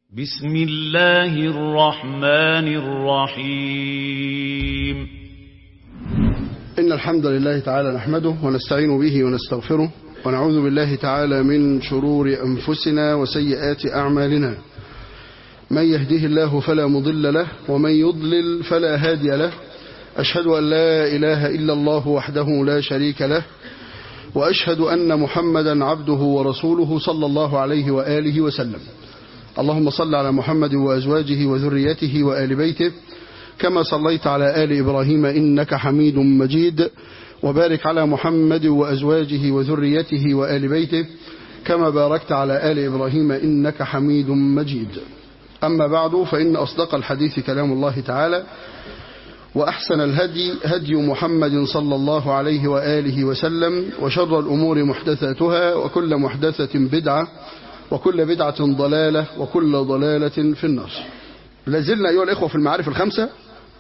بسم الله الرحمن الرحيم إن الحمد لله تعالى نحمده ونستعين به ونستغفره ونعوذ بالله تعالى من شرور أنفسنا وسيئات أعمالنا من يهده الله فلا مضل له ومن يضلل فلا هادي له أشهد أن لا إله إلا الله وحده لا شريك له وأشهد أن محمدا عبده ورسوله صلى الله عليه وآله وسلم اللهم صل على محمد وأزواجه وذريته وآل بيته كما صليت على آل إبراهيم إنك حميد مجيد وبارك على محمد وأزواجه وذريته وآل بيته كما باركت على آل إبراهيم إنك حميد مجيد أما بعد فإن أصدق الحديث كلام الله تعالى وأحسن الهدي هدي محمد صلى الله عليه وآله وسلم وشر الأمور محدثاتها وكل محدثة بدعة وكل بدعة ضلالة وكل ضلالة في النار لازلنا أيها الإخوة في المعارف الخمسة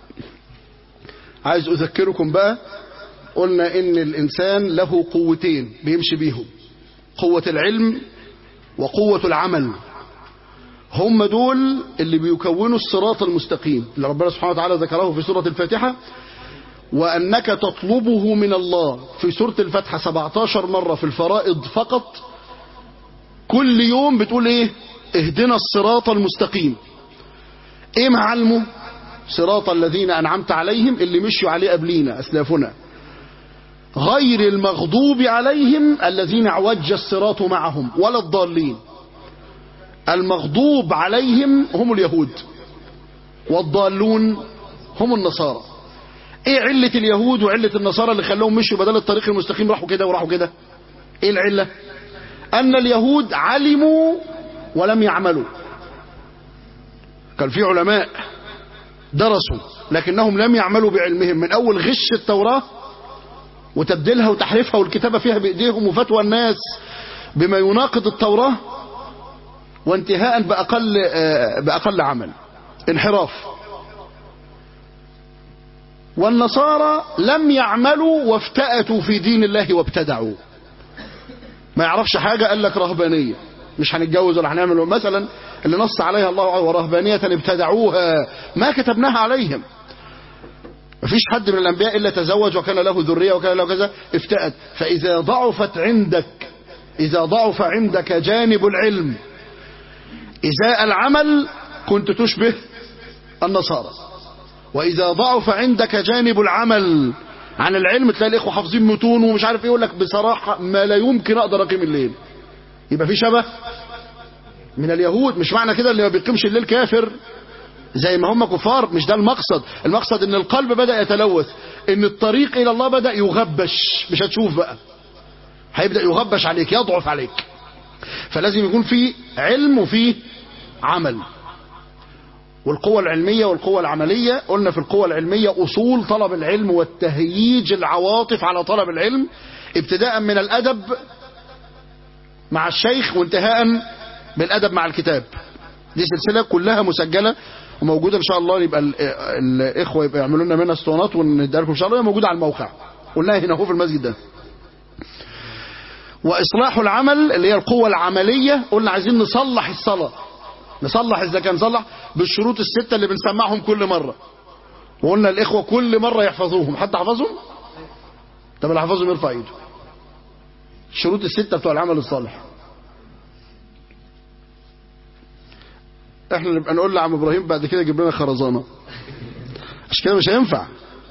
عايز أذكركم بقى قلنا إن الإنسان له قوتين بيمشي بيهم قوة العلم وقوة العمل هم دول اللي بيكونوا الصراط المستقيم اللي ربنا سبحانه وتعالى ذكره في سورة الفاتحة وأنك تطلبه من الله في سورة الفاتحة 17 مرة في الفرائض فقط كل يوم بتقول ايه اهدنا الصراط المستقيم ايه معلمه صراط الذين انعمت عليهم اللي مشوا عليه قبلينا اسلافنا غير المغضوب عليهم الذين عوج الصراط معهم ولا الضالين المغضوب عليهم هم اليهود والضالون هم النصارى ايه علة اليهود وعلة النصارى اللي خلوهم مشوا بدل الطريق المستقيم راحوا كده وراحوا كده ايه العلة أن اليهود علموا ولم يعملوا كان في علماء درسوا لكنهم لم يعملوا بعلمهم من أول غش التوراة وتبديلها وتحريفها والكتابة فيها بإيديهم وفتوى الناس بما يناقض التوراة وانتهاء بأقل, بأقل عمل انحراف والنصارى لم يعملوا وافتأتوا في دين الله وابتدعوا ما يعرفش حاجة قال لك رهبانية مش هنتجوز ولا هنعمل مثلا اللي نص عليها الله ورهبانية ابتدعوها ما كتبناها عليهم مفيش حد من الأنبياء إلا تزوج وكان له ذرية وكان له كذا افتأت فإذا ضعفت عندك إذا ضعف عندك جانب العلم إزاء العمل كنت تشبه النصارى وإذا ضعف عندك جانب العمل عن العلم تلاقي الاخوه حافظين متون ومش عارف ايه يقول لك بصراحه ما لا يمكن اقدر اقيم الليل يبقى في شبه من اليهود مش معنى كده اللي ما بيقيمش الليل كافر زي ما هم كفار مش ده المقصد المقصد ان القلب بدا يتلوث ان الطريق الى الله بدا يغبش مش هتشوف بقى هيبدا يغبش عليك يضعف عليك فلازم يكون في علم وفي عمل والقوة العلمية والقوة العملية قلنا في القوة العلمية أصول طلب العلم والتهييج العواطف على طلب العلم ابتداء من الأدب مع الشيخ وانتهاء بالأدب مع الكتاب دي سلسلة كلها مسجلة وموجودة إن شاء الله يبقى الإخوة يبقى يعملوا لنا منها اسطوانات ونديها لكم إن شاء الله موجودة على الموقع قلناها هنا هو في المسجد ده وإصلاح العمل اللي هي القوة العملية قلنا عايزين نصلح الصلاة نصلح إذا كان نصلح بالشروط الستة اللي بنسمعهم كل مرة وقلنا الإخوة كل مرة يحفظوهم حد حفظهم طب اللي حفظهم يرفع ايده الشروط الستة بتوع العمل الصالح احنا نبقى نقول لعم ابراهيم بعد كده جيب لنا خرزانة عشان كده مش هينفع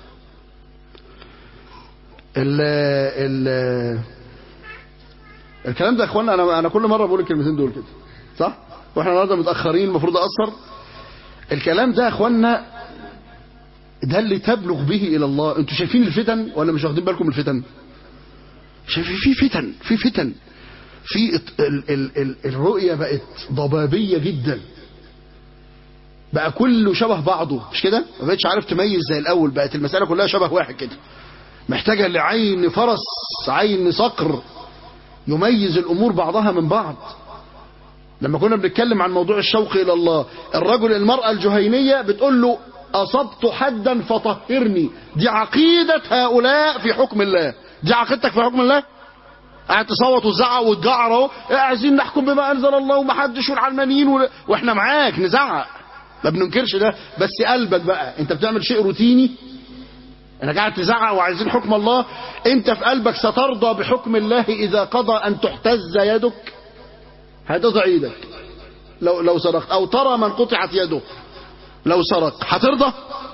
ال ال الكلام ده يا اخوانا انا انا كل مره بقول الكلمتين دول كده صح واحنا النهارده متاخرين المفروض اقصر الكلام ده يا اخوانا ده اللي تبلغ به الى الله انتوا شايفين الفتن ولا مش واخدين بالكم من الفتن شايفين في فتن في فتن في ال ال ال الرؤيه بقت ضبابيه جدا بقى كله شبه بعضه مش كده ما بقتش عارف تميز زي الاول بقت المساله كلها شبه واحد كده محتاجه لعين فرس عين صقر يميز الامور بعضها من بعض لما كنا بنتكلم عن موضوع الشوق الى الله الرجل المرأة الجهينية بتقول له اصبت حدا فطهرني دي عقيدة هؤلاء في حكم الله دي عقيدتك في حكم الله قاعد تصوت وتزعق وتجعر اهو عايزين نحكم بما انزل الله ومحدش والعلمانيين و... واحنا معاك نزعق ما بننكرش ده بس قلبك بقى انت بتعمل شيء روتيني انك قاعد تزعق وعايزين حكم الله انت في قلبك سترضى بحكم الله اذا قضى ان تحتز يدك هتضع ايدك لو لو سرقت او ترى من قطعت يده لو سرق هترضى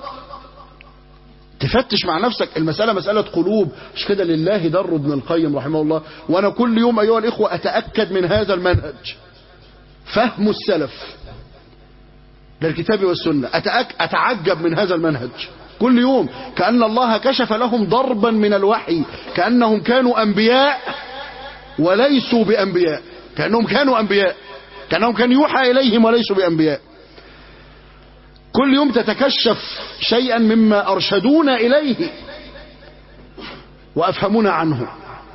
تفتش مع نفسك المسألة مسألة قلوب مش كده لله در ابن القيم رحمه الله وأنا كل يوم أيها الإخوة أتأكد من هذا المنهج فهم السلف للكتاب والسنة أتأك أتعجب من هذا المنهج كل يوم كأن الله كشف لهم ضربا من الوحي كأنهم كانوا أنبياء وليسوا بأنبياء كأنهم كانوا أنبياء كأنهم كان يوحى إليهم وليسوا بأنبياء كل يوم تتكشف شيئا مما أرشدونا إليه وأفهمونا عنه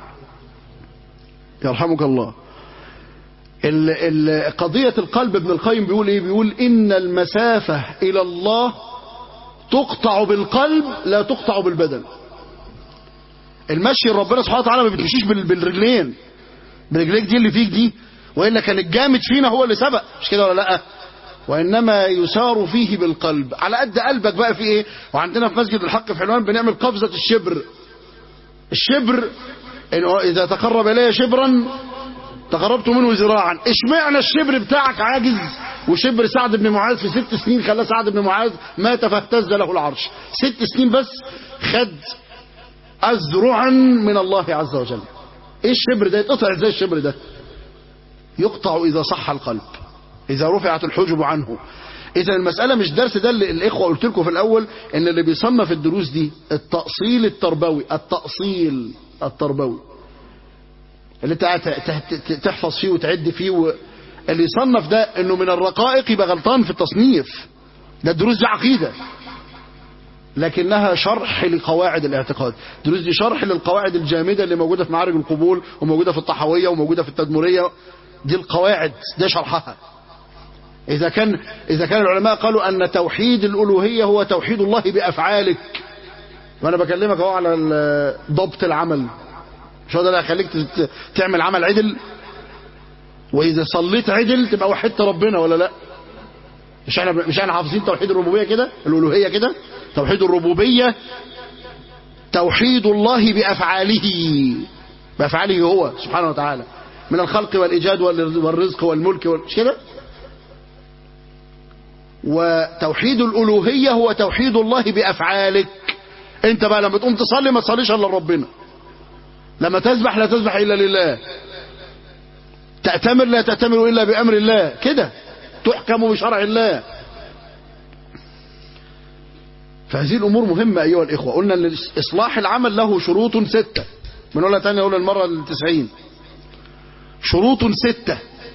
يرحمك الله ال ال قضية القلب ابن القيم بيقول ايه بيقول ان المسافة الى الله تقطع بالقلب لا تقطع بالبدن المشي ربنا سبحانه وتعالى ما بتمشيش بال- بالرجلين برجليك دي اللي فيك دي والا كان الجامد فينا هو اللي سبق مش كده ولا لا وانما يسار فيه بالقلب على قد قلبك بقى في ايه وعندنا في مسجد الحق في حلوان بنعمل قفزة الشبر الشبر إنه اذا تقرب الي شبرا تقربت منه ذراعا اشمعنى الشبر بتاعك عاجز وشبر سعد بن معاذ في ست سنين خلاه سعد بن معاذ مات فاهتز له العرش ست سنين بس خد أذرعا من الله عز وجل ايه الشبر ده يتقطع ازاي الشبر ده يقطع اذا صح القلب اذا رفعت الحجب عنه اذا المسألة مش درس ده اللي الاخوة قلت لكم في الاول ان اللي بيصنف الدروس دي التأصيل التربوي التأصيل التربوي اللي انت قاعد ت- ت- تحفظ فيه وتعد فيه و... اللي يصنف ده انه من الرقائق يبقى غلطان في التصنيف ده الدروس دي عقيدة لكنها شرح لقواعد الاعتقاد دروس دي شرح للقواعد الجامدة اللي موجودة في معارج القبول وموجودة في الطحوية وموجودة في التدمرية دي القواعد ده شرحها إذا كان إذا كان العلماء قالوا أن توحيد الألوهية هو توحيد الله بأفعالك وأنا بكلمك أهو على ال- ضبط العمل مش هو ده اللي هيخليك ت- ت- تعمل عمل عدل وإذا صليت عدل تبقى وحدت ربنا ولا لا مش احنا مش احنا حافظين توحيد الربوبية كده الألوهية كده توحيد الربوبية توحيد الله بأفعاله بأفعاله هو سبحانه وتعالى من الخلق والإيجاد والرزق والملك وال- مش كده وتوحيد الألوهية هو توحيد الله بأفعالك انت بقى لما تقوم تصلي ما تصليش الا لربنا لما تسبح لا تسبح الا لله تأتمر لا تأتمر الا بأمر الله كده تحكم بشرع الله فهذه الأمور مهمة أيها الإخوة قلنا أن إصلاح العمل له شروط ستة بنقولها تاني أقول المرة التسعين شروط ستة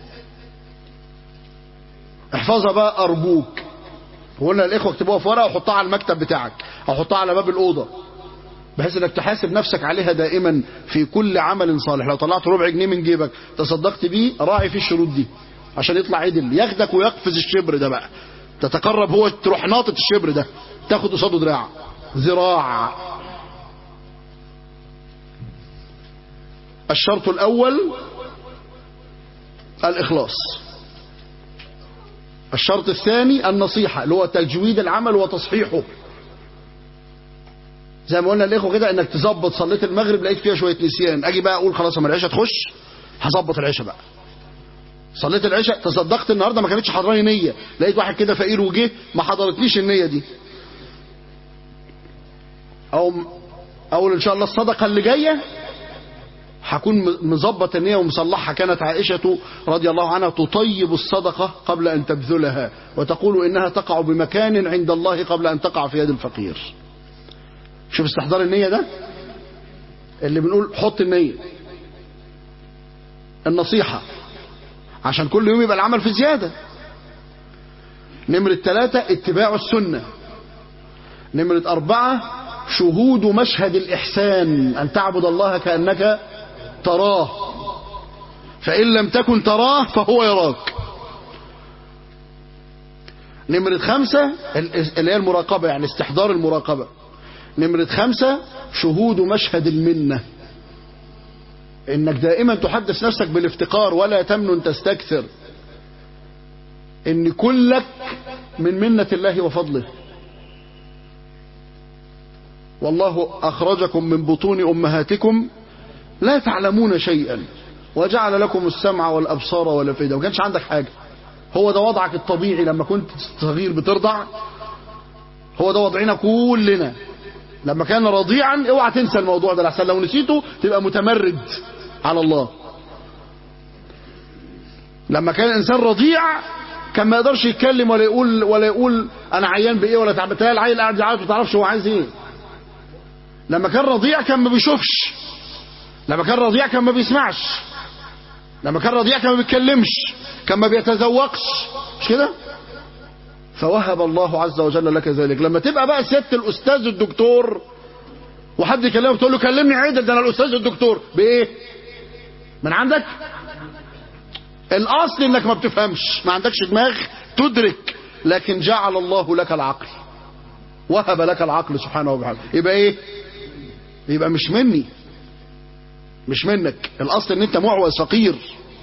احفظها بقى أرجوك وقلنا الإخوة اكتبوها في ورقة وحطها على المكتب بتاعك أو حطها على باب الأوضة بحيث انك تحاسب نفسك عليها دائما في كل عمل صالح لو طلعت ربع جنيه من جيبك تصدقت بيه راعي فيه الشروط دي عشان يطلع عدل ياخدك ويقفز الشبر ده بقى تتقرب هو تروح ناطط الشبر ده تاخد قصاده دراع ذراع الشرط الاول الاخلاص الشرط الثاني النصيحة اللي هو تجويد العمل وتصحيحه زي ما قلنا الاخوه كده انك تظبط صليت المغرب لقيت فيها شويه نسيان اجي بقى اقول خلاص اما العشاء تخش هظبط العشاء بقى صليت العشاء تصدقت النهارده ما كانتش حضراني نيه لقيت واحد كده فقير وجه ما حضرتليش النيه دي او اقول ان شاء الله الصدقه اللي جايه هكون مظبط النيه ومصلحها كانت عائشه رضي الله عنها تطيب الصدقه قبل ان تبذلها وتقول انها تقع بمكان عند الله قبل ان تقع في يد الفقير شوف استحضار النية ده اللي بنقول حط النية النصيحة عشان كل يوم يبقى العمل في زيادة نمرة ثلاثة اتباع السنة نمرة أربعة شهود مشهد الإحسان أن تعبد الله كأنك تراه فإن لم تكن تراه فهو يراك نمرة خمسة اللي هي المراقبة يعني استحضار المراقبة نمرة خمسة شهود مشهد المنة انك دائما تحدث نفسك بالافتقار ولا تمنن تستكثر ان كلك من منة الله وفضله والله اخرجكم من بطون امهاتكم لا تعلمون شيئا وجعل لكم السمع والابصار والافئده ما كانش عندك حاجه هو ده وضعك الطبيعي لما كنت صغير بترضع هو ده وضعنا كلنا لما كان رضيعا اوعى تنسى الموضوع ده لحسن لو نسيته تبقى متمرد على الله لما كان الانسان رضيع كان ما يقدرش يتكلم ولا يقول ولا يقول انا عيان بايه ولا تعبان تلاقي العيل قاعد يعيط ما تعرفش هو عايز ايه لما كان رضيع كان ما بيشوفش لما كان رضيع كان ما بيسمعش لما كان رضيع كان ما بيتكلمش كان ما بيتذوقش مش كده فوهب الله عز وجل لك ذلك لما تبقى بقى ست الاستاذ الدكتور وحد يكلمك تقول له كلمني عدل ده انا الاستاذ الدكتور بايه من عندك الاصل انك ما بتفهمش ما عندكش دماغ تدرك لكن جعل الله لك العقل وهب لك العقل سبحانه وتعالى يبقى ايه يبقى مش مني مش منك الاصل ان انت معوز فقير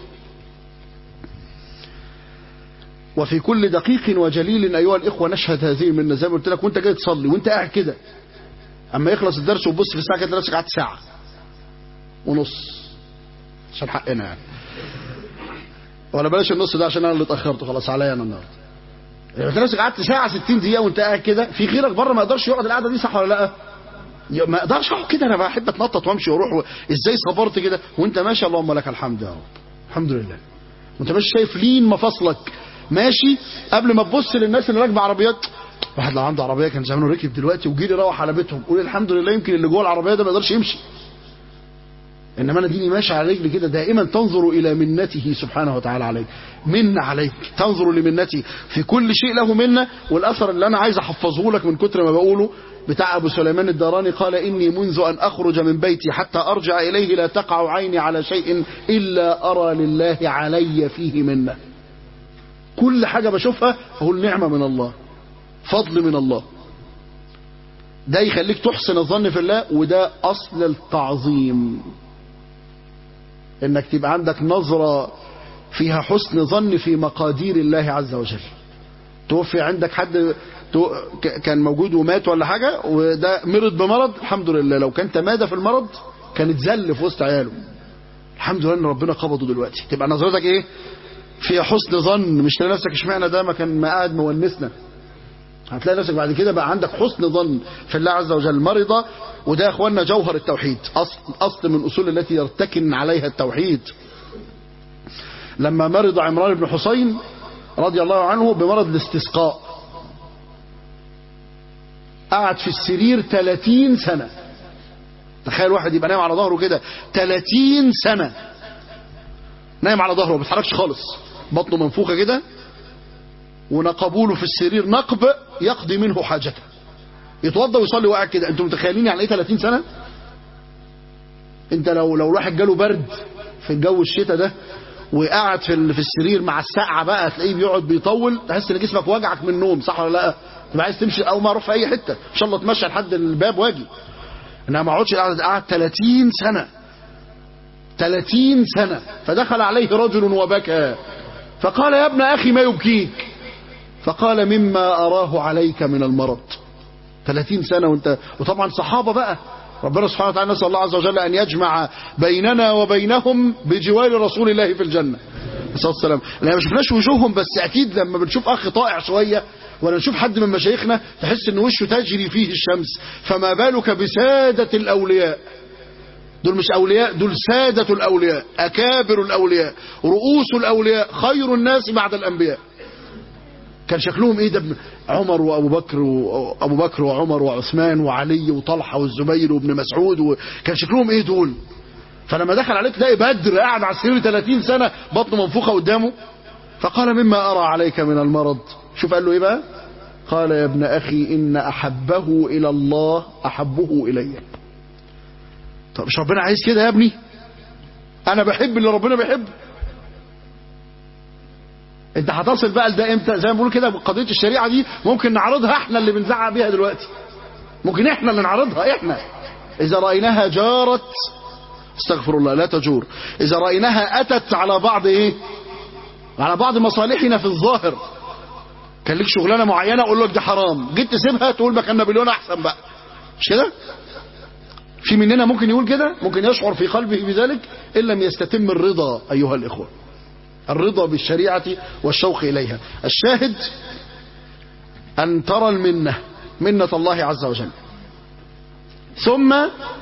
وفي كل دقيق وجليل ايها الاخوه نشهد هذه المنه زي ما قلت لك وانت جاي تصلي وانت قاعد كده اما يخلص الدرس وتبص في الساعه كده نفسك قعدت ساعه ونص عشان حقنا يعني ولا بلاش النص ده عشان انا اللي اتاخرت خلاص عليا انا النهارده يعني انت نفسك قعدت ساعه 60 دقيقه وانت قاعد كده في غيرك بره ما يقدرش يقعد القعده دي صح ولا لا يا- ما اقدرش اقعد كده انا بحب اتنطط وامشي واروح و... ازاي صبرت كده وانت ماشي اللهم لك الحمد يا رب الحمد لله وانت ماشي شايف لين مفاصلك ماشي قبل ما تبص للناس اللي راكبه عربيات واحد لو عنده عربيه كان زمانه ركب دلوقتي وجيلي روح على بيتهم قول الحمد لله يمكن اللي جوه العربيه ده ما يقدرش يمشي انما انا ديني ماشي على رجلي كده دائما تنظر الى منته سبحانه وتعالى عليك من عليك تنظر لمنته في كل شيء له منه والاثر اللي انا عايز احفظه لك من كتر ما بقوله بتاع ابو سليمان الداراني قال اني منذ ان اخرج من بيتي حتى ارجع اليه لا تقع عيني على شيء الا ارى لله علي فيه منه كل حاجه بشوفها اقول نعمه من الله فضل من الله ده يخليك تحسن الظن في الله وده اصل التعظيم انك تبقى عندك نظرة فيها حسن ظن في مقادير الله عز وجل توفي عندك حد تو- ك- كان موجود ومات ولا حاجة وده مرض بمرض الحمد لله لو كان تمادى في المرض كان اتذل في وسط عياله الحمد لله ان ربنا قبضه دلوقتي تبقى نظرتك ايه فيها حسن ظن مش تلاقي نفسك اشمعنى ده ما كان ما قاعد مونسنا هتلاقي نفسك بعد كده بقى عندك حسن ظن في الله عز وجل مرض وده يا اخوانا جوهر التوحيد اصل اصل من اصول التي يرتكن عليها التوحيد لما مرض عمران بن حسين رضي الله عنه بمرض الاستسقاء قعد في السرير 30 سنة تخيل واحد يبقى نايم على ظهره كده 30 سنة نايم على ظهره ما بيتحركش خالص بطنه منفوخة كده ونقبوله في السرير نقب يقضي منه حاجته يتوضى ويصلي وقاعد كده انتوا متخيلين يعني ايه 30 سنه انت لو لو الواحد جاله برد في الجو الشتاء ده وقعد في ال- في السرير مع السقعه بقى تلاقيه بيقعد بيطول تحس ان جسمك وجعك من النوم صح ولا لا تبقى عايز تمشي او ما اروح في اي حته ان شاء الله اتمشى لحد الباب واجي انما ما اقعدش قاعد قعد 30 سنه 30 سنه فدخل عليه رجل وبكى فقال يا ابن اخي ما يبكيك فقال مما أراه عليك من المرض 30 سنة وانت وطبعا صحابة بقى ربنا سبحانه وتعالى نسأل الله عز وجل أن يجمع بيننا وبينهم بجوار رسول الله في الجنة صلى الله عليه وسلم لا ما شفناش وجوههم بس أكيد لما بنشوف أخ طائع شوية ولا نشوف حد من مشايخنا تحس ان وشه تجري فيه الشمس فما بالك بسادة الأولياء دول مش أولياء دول سادة الأولياء أكابر الأولياء رؤوس الأولياء خير الناس بعد الأنبياء كان شكلهم ايه ده ابن عمر وابو بكر وابو بكر وعمر وعثمان وعلي وطلحه والزبير وابن مسعود وكان شكلهم ايه دول فلما دخل عليه تلاقي بدر قاعد على السرير 30 سنه بطنه منفوخه قدامه فقال مما ارى عليك من المرض شوف قال له ايه بقى قال يا ابن اخي ان احبه الى الله احبه الي طب مش ربنا عايز كده يا ابني انا بحب اللي ربنا بيحبه انت هتصل بقى لده امتى زي ما بيقولوا كده قضيه الشريعه دي ممكن نعرضها احنا اللي بنزعق بيها دلوقتي ممكن احنا اللي نعرضها احنا اذا رايناها جارت استغفر الله لا تجور اذا رايناها اتت على بعض ايه على بعض مصالحنا في الظاهر كان لك شغلانه معينه اقول لك دي حرام جيت تسيبها تقول ما كان نابليون احسن بقى مش كده في مننا ممكن يقول كده ممكن يشعر في قلبه بذلك ان لم يستتم الرضا ايها الاخوه الرضا بالشريعه والشوق اليها الشاهد ان ترى المنه منه الله عز وجل ثم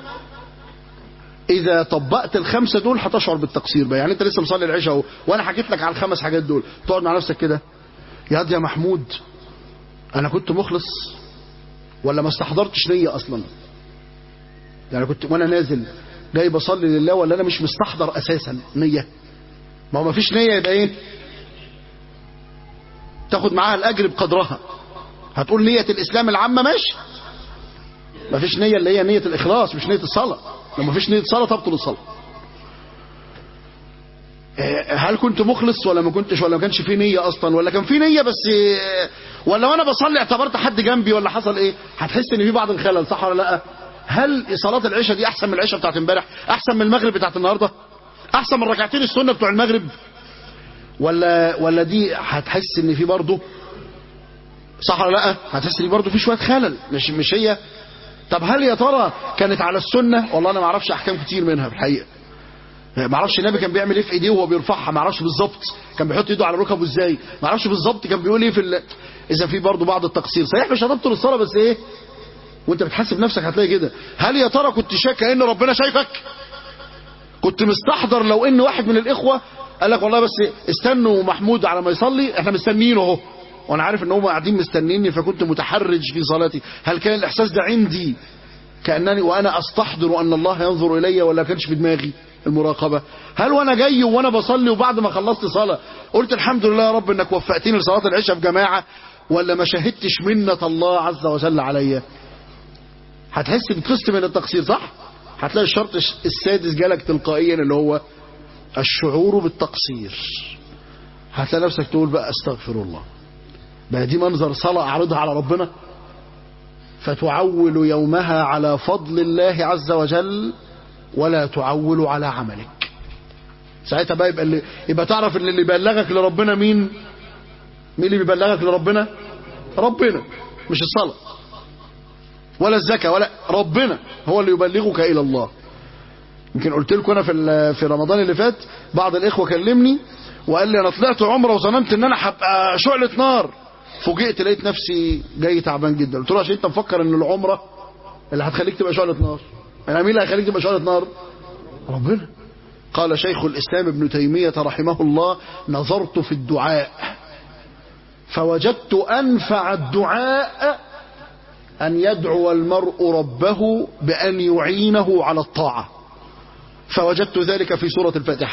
اذا طبقت الخمسه دول هتشعر بالتقصير بقى يعني انت لسه مصلي العشاء اهو وانا حكيت لك على الخمس حاجات دول تقعد مع نفسك كده يا دي يا محمود انا كنت مخلص ولا ما استحضرتش نيه اصلا يعني كنت وانا نازل جاي بصلي لله ولا انا مش مستحضر اساسا نيه ما هو ما فيش نيه يبقى ايه تاخد معاها الاجر بقدرها هتقول نيه الاسلام العامه ماشي ما فيش نيه اللي هي نيه الاخلاص مش نيه الصلاه لو ما فيش نيه صلاه تبطل الصلاه هل كنت مخلص ولا ما كنتش ولا ما كانش في نيه اصلا ولا كان في نيه بس ولا وانا بصلي اعتبرت حد جنبي ولا حصل ايه هتحس ان في بعض الخلل صح ولا لا هل صلاه العشاء دي احسن من العشاء بتاعت امبارح احسن من المغرب بتاعت النهارده احسن من ركعتين السنه بتوع المغرب ولا ولا دي هتحس ان في برضه صح ولا لا هتحس ان برضه في شويه خلل مش مش هي طب هل يا ترى كانت على السنه والله انا ما اعرفش احكام كتير منها في الحقيقه ما اعرفش النبي كان بيعمل ايه في ايديه وهو بيرفعها ما اعرفش بالظبط كان بيحط ايده على ركبه ازاي ما اعرفش بالظبط كان بيقول ايه في ال... اذا في برضه بعض التقصير صحيح مش هتبطل الصلاه بس ايه وانت بتحاسب نفسك هتلاقي كده هل يا ترى كنت شاك ان ربنا شايفك كنت مستحضر لو ان واحد من الاخوه قال لك والله بس استنوا محمود على ما يصلي احنا مستنيينه اهو وانا عارف ان هم قاعدين مستنيني فكنت متحرج في صلاتي هل كان الاحساس ده عندي كانني وانا استحضر ان الله ينظر الي ولا كانش في دماغي المراقبه هل وانا جاي وانا بصلي وبعد ما خلصت صلاه قلت الحمد لله يا رب انك وفقتني لصلاه العشاء في جماعه ولا ما شهدتش منه الله عز وجل عليا هتحس بقسط من التقصير صح هتلاقي الشرط السادس جالك تلقائيا اللي هو الشعور بالتقصير هتلاقي نفسك تقول بقى استغفر الله بقى دي منظر صلاة أعرضها على ربنا فتعول يومها على فضل الله عز وجل ولا تعول على عملك ساعتها بقى يبقى اللي يبقى تعرف ان اللي بيبلغك لربنا مين مين اللي بيبلغك لربنا ربنا مش الصلاه ولا الزكاه ولا ربنا هو اللي يبلغك الى الله يمكن قلت لكم انا في في رمضان اللي فات بعض الاخوه كلمني وقال لي انا طلعت عمره وظننت ان انا هبقى شعله نار فوجئت لقيت نفسي جاي تعبان جدا قلت له عشان انت مفكر ان العمره اللي هتخليك تبقى شعله نار انا مين اللي هيخليك تبقى شعله نار ربنا قال شيخ الاسلام ابن تيميه رحمه الله نظرت في الدعاء فوجدت انفع الدعاء أن يدعو المرء ربه بأن يعينه على الطاعة فوجدت ذلك في سورة الفاتحة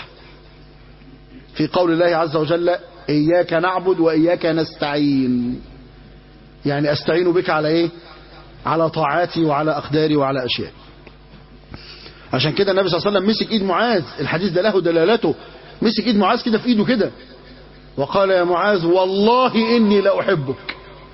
في قول الله عز وجل إياك نعبد وإياك نستعين يعني أستعين بك على إيه على طاعاتي وعلى أقداري وعلى أشياء عشان كده النبي صلى الله عليه وسلم مسك إيد معاذ الحديث ده له دلالته مسك إيد معاذ كده في إيده كده وقال يا معاذ والله إني لأحبك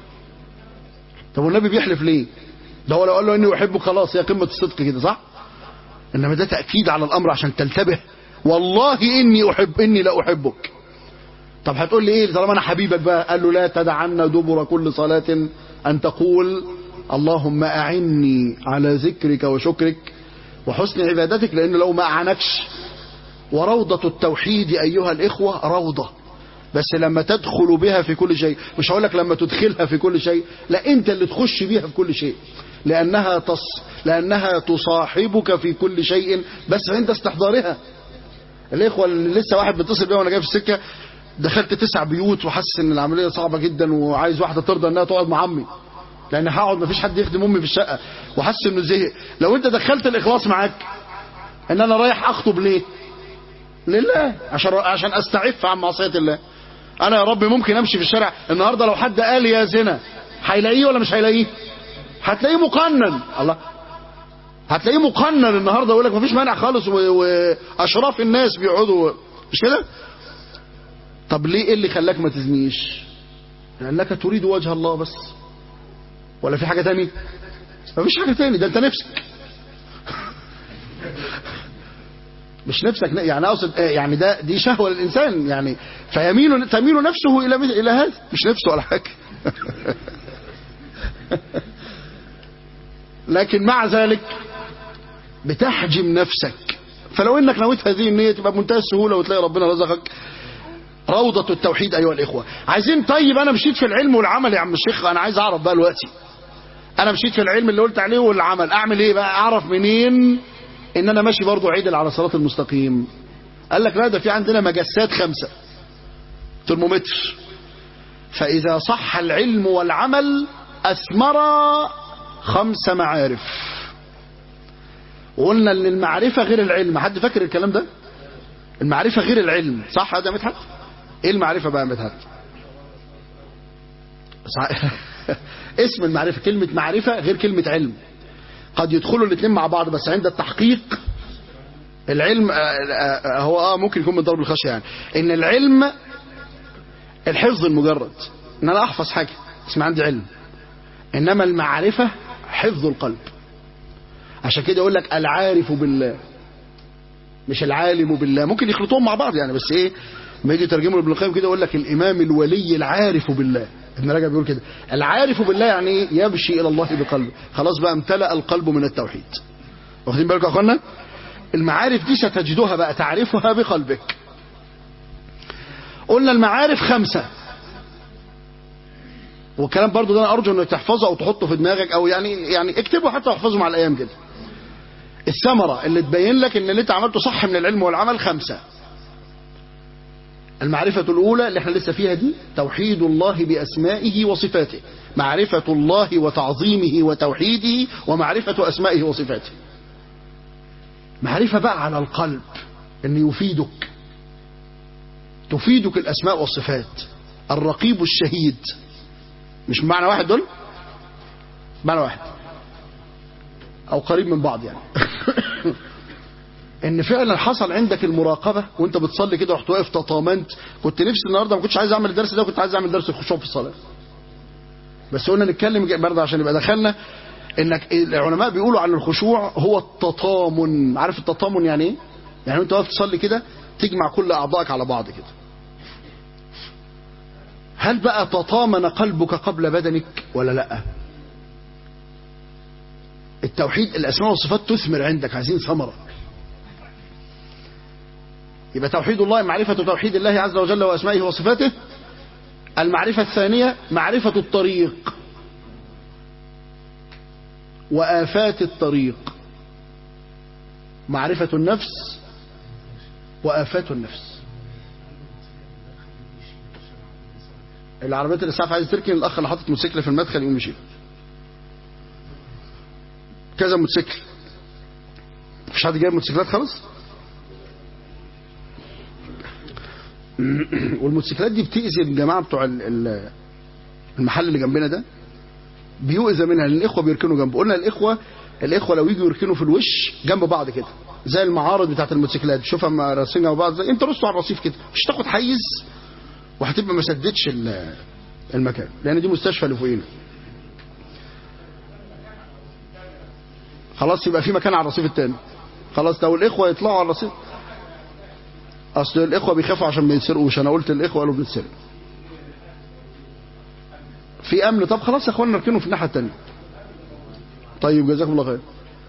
طب والنبي بيحلف ليه ده هو لو قال له اني احبك خلاص هي قمه الصدق كده صح انما ده تاكيد على الامر عشان تنتبه والله اني احب اني لا احبك طب هتقول لي ايه طالما انا حبيبك بقى قال له لا تدعن دبر كل صلاه ان تقول اللهم اعني على ذكرك وشكرك وحسن عبادتك لان لو ما اعنكش وروضه التوحيد ايها الاخوه روضه بس لما تدخل بها في كل شيء مش هقول لك لما تدخلها في كل شيء لا انت اللي تخش بيها في كل شيء لانها تص لانها تصاحبك في كل شيء بس عند استحضارها الاخوه اللي لسه واحد بيتصل بيا وانا جاي في السكه دخلت تسع بيوت وحاسس ان العمليه صعبه جدا وعايز واحده ترضى انها تقعد مع عمي لان هقعد مفيش حد يخدم امي في الشقه وحاسس انه زهق لو انت دخلت الاخلاص معاك ان انا رايح اخطب ليه لله عشان عشان استعف عن معصيه الله انا يا رب ممكن امشي في الشارع النهارده لو حد قال يا زنا هيلاقيه ولا مش هيلاقيه هتلاقيه مقنن الله هتلاقيه مقنن النهارده يقول لك مفيش مانع خالص واشراف الناس بيقعدوا مش كده طب ليه ايه اللي خلاك ما تزنيش لانك تريد وجه الله بس ولا في حاجه تاني مفيش حاجه تاني ده انت نفسك مش نفسك يعني اقصد يعني ده دي شهوه للانسان يعني فيميل تميل نفسه الى الى هذا مش نفسه ولا حاجه لكن مع ذلك بتحجم نفسك فلو انك نويت هذه النيه تبقى بمنتهى السهوله وتلاقي ربنا رزقك روضة التوحيد ايها الاخوه عايزين طيب انا مشيت في العلم والعمل يا عم الشيخ انا عايز اعرف بقى دلوقتي انا مشيت في العلم اللي قلت عليه والعمل اعمل ايه بقى اعرف منين ان انا ماشي برضو عدل على صراط المستقيم قال لك لا ده في عندنا مجسات خمسة ترمومتر فاذا صح العلم والعمل اثمر خمس معارف وقلنا ان المعرفة غير العلم حد فاكر الكلام ده المعرفة غير العلم صح هذا مدحت ايه المعرفة بقى مدحت اسم المعرفة كلمة معرفة غير كلمة علم قد يدخلوا الاثنين مع بعض بس عند التحقيق العلم هو اه ممكن يكون من ضرب الخشية يعني ان العلم الحفظ المجرد ان انا احفظ حاجة اسمها عندي علم انما المعرفة حفظ القلب عشان كده يقول لك العارف بالله مش العالم بالله ممكن يخلطوهم مع بعض يعني بس ايه ما يجي يترجموا ابن القيم كده يقول لك الامام الولي العارف بالله ابن رجب بيقول كده العارف بالله يعني ايه يمشي الى الله بقلبه خلاص بقى امتلأ القلب من التوحيد واخدين بالكم يا اخوانا المعارف دي ستجدوها بقى تعرفها بقلبك قلنا المعارف خمسة والكلام برضو ده انا ارجو انك تحفظه او تحطه في دماغك او يعني يعني اكتبه حتى واحفظه مع الايام كده الثمرة اللي تبين لك ان اللي انت عملته صح من العلم والعمل خمسة المعرفة الأولى اللي احنا لسه فيها دي توحيد الله بأسمائه وصفاته معرفة الله وتعظيمه وتوحيده ومعرفة أسمائه وصفاته معرفة بقى على القلب ان يفيدك تفيدك الأسماء والصفات الرقيب الشهيد مش معنى واحد دول معنى واحد او قريب من بعض يعني ان فعلا حصل عندك المراقبه وانت بتصلي كده رحت واقف تطامنت كنت نفسي النهارده ما كنتش عايز اعمل الدرس ده كنت عايز اعمل درس الخشوع في الصلاه بس قلنا نتكلم برضه عشان يبقى دخلنا انك العلماء بيقولوا عن الخشوع هو التطامن عارف التطامن يعني ايه يعني انت واقف تصلي كده تجمع كل اعضائك على بعض كده هل بقى تطامن قلبك قبل بدنك ولا لا التوحيد الاسماء والصفات تثمر عندك عايزين ثمره يبقى توحيد الله معرفة توحيد الله عز وجل وأسمائه وصفاته المعرفة الثانية معرفة الطريق وآفات الطريق معرفة النفس وآفات النفس العربيات الإسعاف عايز تركن الأخ اللي حاطط موتوسيكل في المدخل يقوم يشيل كذا موتوسيكل مفيش حد جايب موتوسيكلات خالص والموتوسيكلات دي بتأذي الجماعة بتوع المحل اللي جنبنا ده بيؤذى منها لان الاخوه بيركنوا جنبه قلنا الاخوه الاخوه لو يجوا يركنوا في الوش جنب بعض كده زي المعارض بتاعت الموتوسيكلات تشوفها ما راسينها بعض زي انت رصوا على الرصيف كده مش تاخد حيز وهتبقى ما سدتش المكان لان دي مستشفى اللي فوقينا خلاص يبقى في مكان على الرصيف الثاني خلاص لو الاخوه يطلعوا على الرصيف اصل الاخوه بيخافوا عشان ما يتسرقوش انا قلت الاخوه قالوا بنتسرق في امن طب خلاص يا اخوانا نركنه في الناحيه الثانيه طيب جزاكم الله خير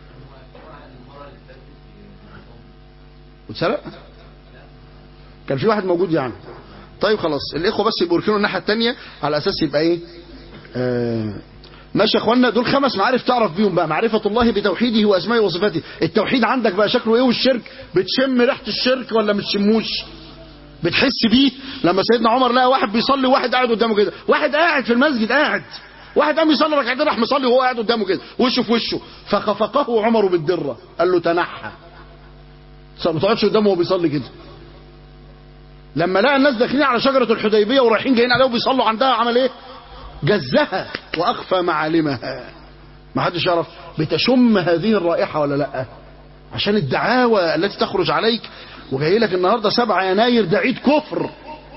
واتسرق كان في واحد موجود يعني طيب خلاص الاخوه بس يبقوا يركنوا الناحيه الثانيه على اساس يبقى ايه آه ماشي يا اخوانا دول خمس معارف تعرف بيهم بقى معرفة الله بتوحيده واسمائه وصفاته التوحيد عندك بقى شكله ايه والشرك بتشم ريحة الشرك ولا مش تشموش بتحس بيه لما سيدنا عمر لقى واحد بيصلي وواحد قاعد قدامه كده واحد قاعد في المسجد قاعد واحد قام يصلي ركعتين راح مصلي وهو قاعد قدامه كده وشه في وشه فخفقه عمر بالدره قال له تنحى ما تقعدش قدامه وهو بيصلي كده لما لقى الناس داخلين على شجره الحديبيه ورايحين جايين عليها وبيصلوا عندها عمل ايه جزها واخفى معالمها ما حدش يعرف بتشم هذه الرائحه ولا لا عشان الدعاوى التي تخرج عليك وجاي لك النهارده 7 يناير ده عيد كفر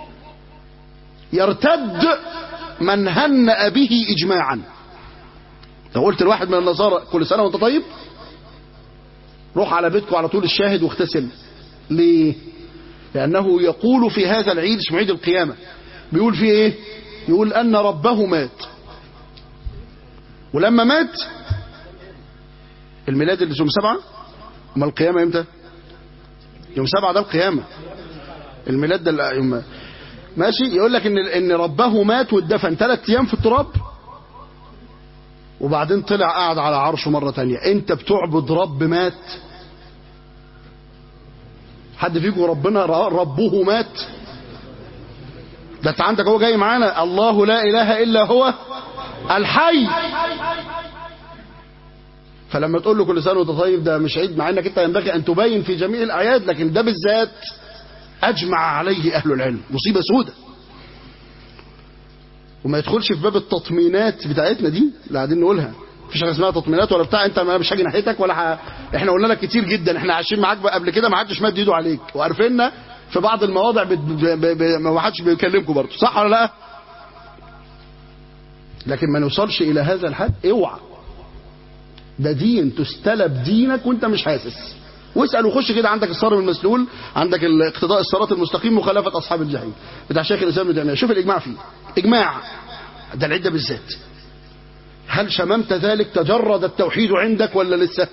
يرتد من هنأ به اجماعا لو قلت لواحد من النصارى كل سنه وانت طيب روح على بيتكم على طول الشاهد واغتسل ليه لأنه يقول في هذا العيد اسمه عيد القيامة بيقول فيه ايه يقول أن ربه مات ولما مات الميلاد اللي يوم سبعة أما القيامة امتى يوم سبعة ده القيامة الميلاد ده يوم ماشي يقول لك ان ان ربه مات واتدفن ثلاث ايام في التراب وبعدين طلع قاعد على عرشه مرة تانية انت بتعبد رب مات حد فيكم ربنا ربه مات ده انت عندك هو جاي معانا الله لا اله الا هو الحي فلما تقول له كل سنه وانت طيب ده مش عيد مع انك انت ينبغي ان تبين في جميع الاعياد لكن ده بالذات اجمع عليه اهل العلم مصيبه سودة وما يدخلش في باب التطمينات بتاعتنا دي اللي قاعدين نقولها مفيش حاجه اسمها تطمينات ولا بتاع انت انا مش هاجي ناحيتك ولا ح... احنا قلنا لك كتير جدا احنا عايشين معاك قبل كده ما حدش مد ايده عليك وعارفيننا في بعض المواضع ب... ب... ب... ب... ما حدش بيكلمكم برضه صح ولا لا لكن ما نوصلش الى هذا الحد اوعى ده دين تستلب دينك وانت مش حاسس واسال وخش كده عندك الصارم المسلول عندك اقتضاء الصراط المستقيم مخالفه اصحاب الجحيم بتاع شيخ الاسلام ابن تيميه شوف الاجماع فيه اجماع ده العده بالذات هل شممت ذلك تجرد التوحيد عندك ولا لسه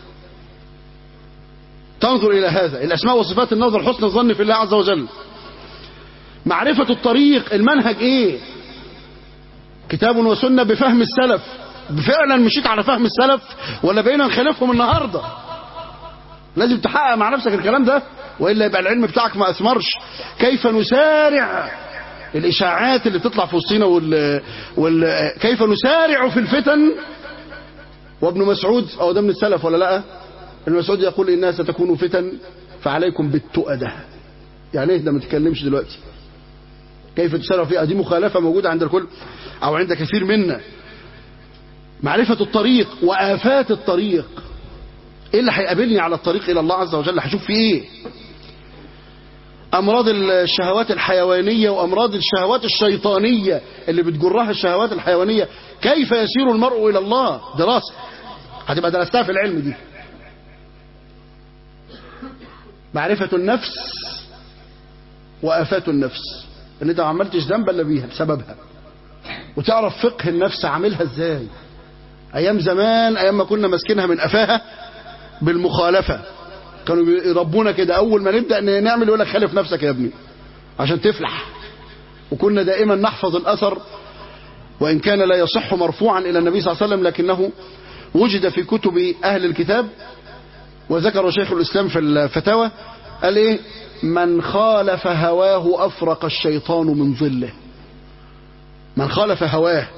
تنظر الى هذا الاسماء وصفات النظر حسن الظن في الله عز وجل معرفه الطريق المنهج ايه كتاب وسنه بفهم السلف فعلا مشيت على فهم السلف ولا بقينا نخالفهم النهارده لازم تحقق مع نفسك الكلام ده والا يبقى العلم بتاعك ما اثمرش كيف نسارع الاشاعات اللي بتطلع في وسطينا وال... وال... كيف نسارع في الفتن وابن مسعود او ده من السلف ولا لا ابن مسعود يقول انها ستكون فتن فعليكم بالتؤده يعني ايه ده ما تتكلمش دلوقتي كيف تسارع فيها دي مخالفه موجوده عند الكل او عند كثير منا معرفه الطريق وافات الطريق ايه اللي هيقابلني على الطريق الى الله عز وجل هشوف فيه ايه امراض الشهوات الحيوانيه وامراض الشهوات الشيطانيه اللي بتجرها الشهوات الحيوانيه كيف يسير المرء الى الله دراسه هتبقى درستها في العلم دي معرفه النفس وافات النفس ان انت ما عملتش ذنب الا بيها بسببها وتعرف فقه النفس عاملها ازاي ايام زمان ايام ما كنا ماسكينها من قفاها بالمخالفه كانوا يربونا كده اول ما نبدا نعمل يقول لك خالف نفسك يا ابني عشان تفلح وكنا دائما نحفظ الاثر وان كان لا يصح مرفوعا الى النبي صلى الله عليه وسلم لكنه وجد في كتب اهل الكتاب وذكر شيخ الاسلام في الفتاوى قال ايه من خالف هواه افرق الشيطان من ظله من خالف هواه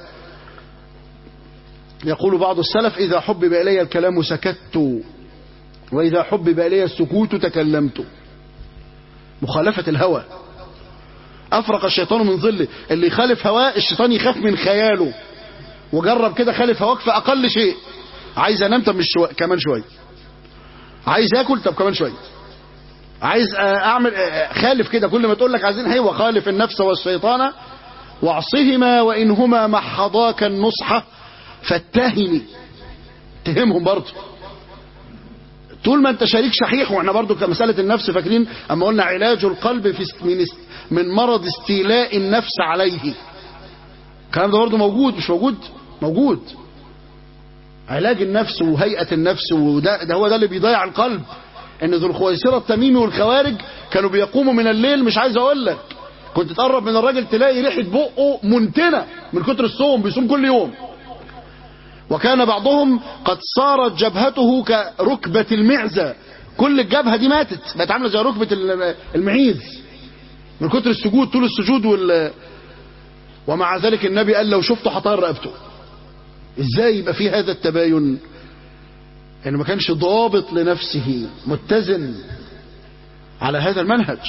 يقول بعض السلف اذا حبب الي الكلام سكت وإذا حبب إلي السكوت تكلمت مخالفة الهوى أفرق الشيطان من ظله اللي يخالف هواه الشيطان يخاف من خياله وجرب كده خالف هواك في أقل شيء عايز أنام طب مش شوي. كمان شوية عايز آكل طب كمان شوية عايز أعمل خالف كده كل ما تقول لك عايزين هي وخالف النفس والشيطان واعصهما وإنهما محضاك النصح فاتهمي اتهمهم برضه طول ما انت شريك شحيح واحنا برضو كمسألة النفس فاكرين اما قلنا علاج القلب في من من مرض استيلاء النفس عليه الكلام ده برضو موجود مش موجود موجود علاج النفس وهيئة النفس وده ده هو ده اللي بيضيع القلب ان ذو الخويصرة التميمي والخوارج كانوا بيقوموا من الليل مش عايز اقول لك كنت تقرب من الراجل تلاقي ريحة بقه منتنة من كتر الصوم بيصوم كل يوم وكان بعضهم قد صارت جبهته كركبة المعزة كل الجبهة دي ماتت بقت عاملة زي ركبة المعيز من كتر السجود طول السجود وال ومع ذلك النبي قال لو شفته هطير رقبته ازاي يبقى في هذا التباين انه ما كانش ضابط لنفسه متزن على هذا المنهج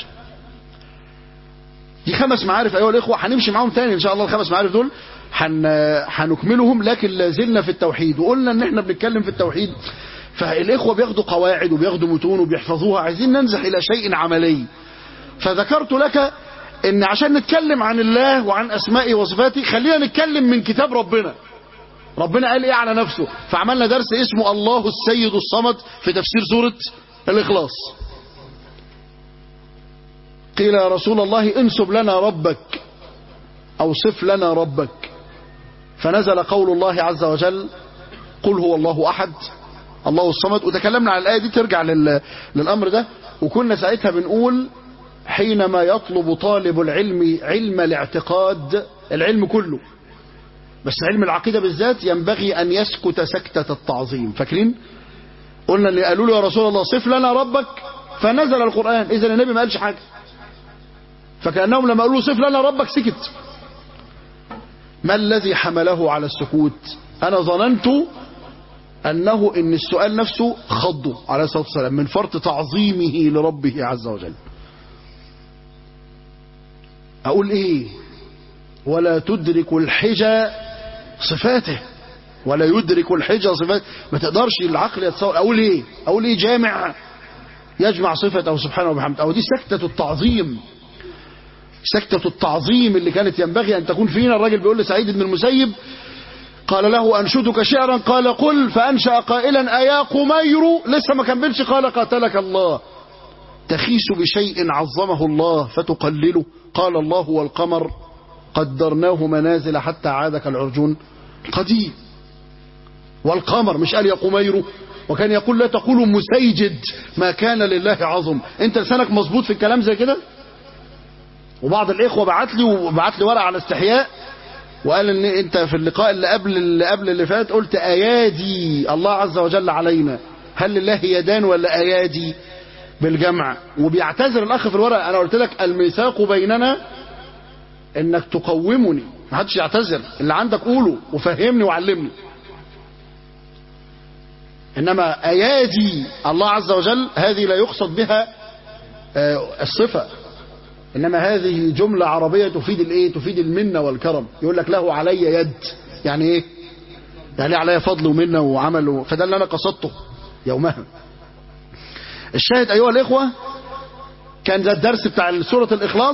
دي خمس معارف ايها الاخوه هنمشي معاهم تاني ان شاء الله الخمس معارف دول هنكملهم لكن لازلنا في التوحيد وقلنا ان احنا بنتكلم في التوحيد فالاخوه بياخدوا قواعد وبياخدوا متون وبيحفظوها عايزين ننزح الى شيء عملي فذكرت لك ان عشان نتكلم عن الله وعن اسمائه وصفاته خلينا نتكلم من كتاب ربنا ربنا قال ايه على نفسه فعملنا درس اسمه الله السيد الصمد في تفسير سوره الاخلاص قيل يا رسول الله انسب لنا ربك أو صف لنا ربك فنزل قول الله عز وجل قل هو الله أحد الله الصمد وتكلمنا عن الآية دي ترجع لل... للأمر ده وكنا ساعتها بنقول حينما يطلب طالب العلم علم الاعتقاد العلم كله بس علم العقيدة بالذات ينبغي أن يسكت سكتة التعظيم فاكرين قلنا اللي قالوا له يا رسول الله صف لنا ربك فنزل القرآن إذا النبي ما قالش حاجة فكأنهم لما قالوا صف لنا ربك سكت ما الذي حمله على السكوت أنا ظننت أنه إن السؤال نفسه خضه عليه الصلاة والسلام من فرط تعظيمه لربه عز وجل أقول إيه ولا تدرك الحجى صفاته ولا يدرك الحجى صفاته ما تقدرش العقل يتصور أقول إيه أقول إيه جامع يجمع صفة أو سبحانه وبحمده أو دي سكتة التعظيم سكتة التعظيم اللي كانت ينبغي أن تكون فينا الراجل بيقول لسعيد بن المسيب قال له أنشدك شعرا قال قل فأنشأ قائلا أيا قمير لسه ما كملش قال قاتلك الله تخيس بشيء عظمه الله فتقلله قال الله والقمر قدرناه منازل حتى عاد كالعرجون قديم والقمر مش قال يا قمير وكان يقول لا تقولوا مسيجد ما كان لله عظم انت لسانك مظبوط في الكلام زي كده وبعض الاخوه بعت لي وبعت لي ورقه على استحياء وقال ان انت في اللقاء اللي قبل اللي قبل اللي فات قلت ايادي الله عز وجل علينا هل لله يدان ولا ايادي بالجمع وبيعتذر الاخ في الورقه انا قلت لك الميثاق بيننا انك تقومني ما حدش يعتذر اللي عندك قوله وفهمني وعلمني انما ايادي الله عز وجل هذه لا يقصد بها الصفه انما هذه جمله عربيه تفيد الايه تفيد المنه والكرم يقول لك له علي يد يعني ايه يعني علي فضل ومنه وعمل فده اللي انا قصدته يومها الشاهد ايها الاخوه كان ده الدرس بتاع سوره الاخلاص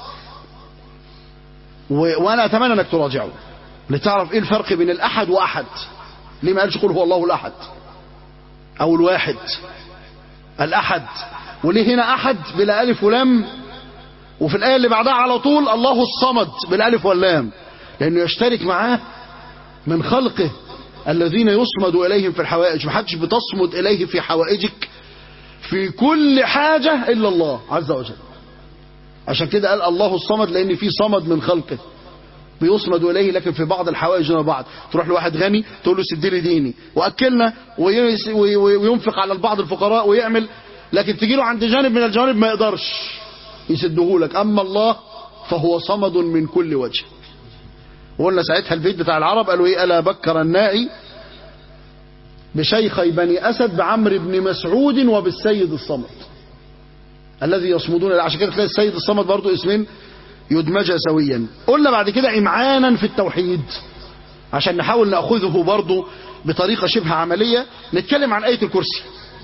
و... وانا اتمنى انك تراجعه لتعرف ايه الفرق بين الاحد واحد ليه ما قالش قل هو الله الاحد او الواحد الاحد وليه هنا احد بلا الف ولام وفي الآية اللي بعدها على طول الله الصمد بالألف واللام لأنه يشترك معاه من خلقه الذين يصمد إليهم في الحوائج محدش بتصمد إليه في حوائجك في كل حاجة إلا الله عز وجل عشان كده قال الله الصمد لأن في صمد من خلقه بيصمد إليه لكن في بعض الحوائج دون بعض تروح لواحد غني تقول له سد لي ديني وأكلنا وينفق على بعض الفقراء ويعمل لكن تجي له عند جانب من الجوانب ما يقدرش يسده لك أما الله فهو صمد من كل وجه وقلنا ساعتها البيت بتاع العرب قالوا ايه ألا بكر النائي بشيخي بني أسد بعمر بن مسعود وبالسيد الصمد الذي يصمدون عشان كده تلاقي السيد الصمد برضو اسمين يدمجا سويا قلنا بعد كده إمعانا في التوحيد عشان نحاول نأخذه برضو بطريقة شبه عملية نتكلم عن آية الكرسي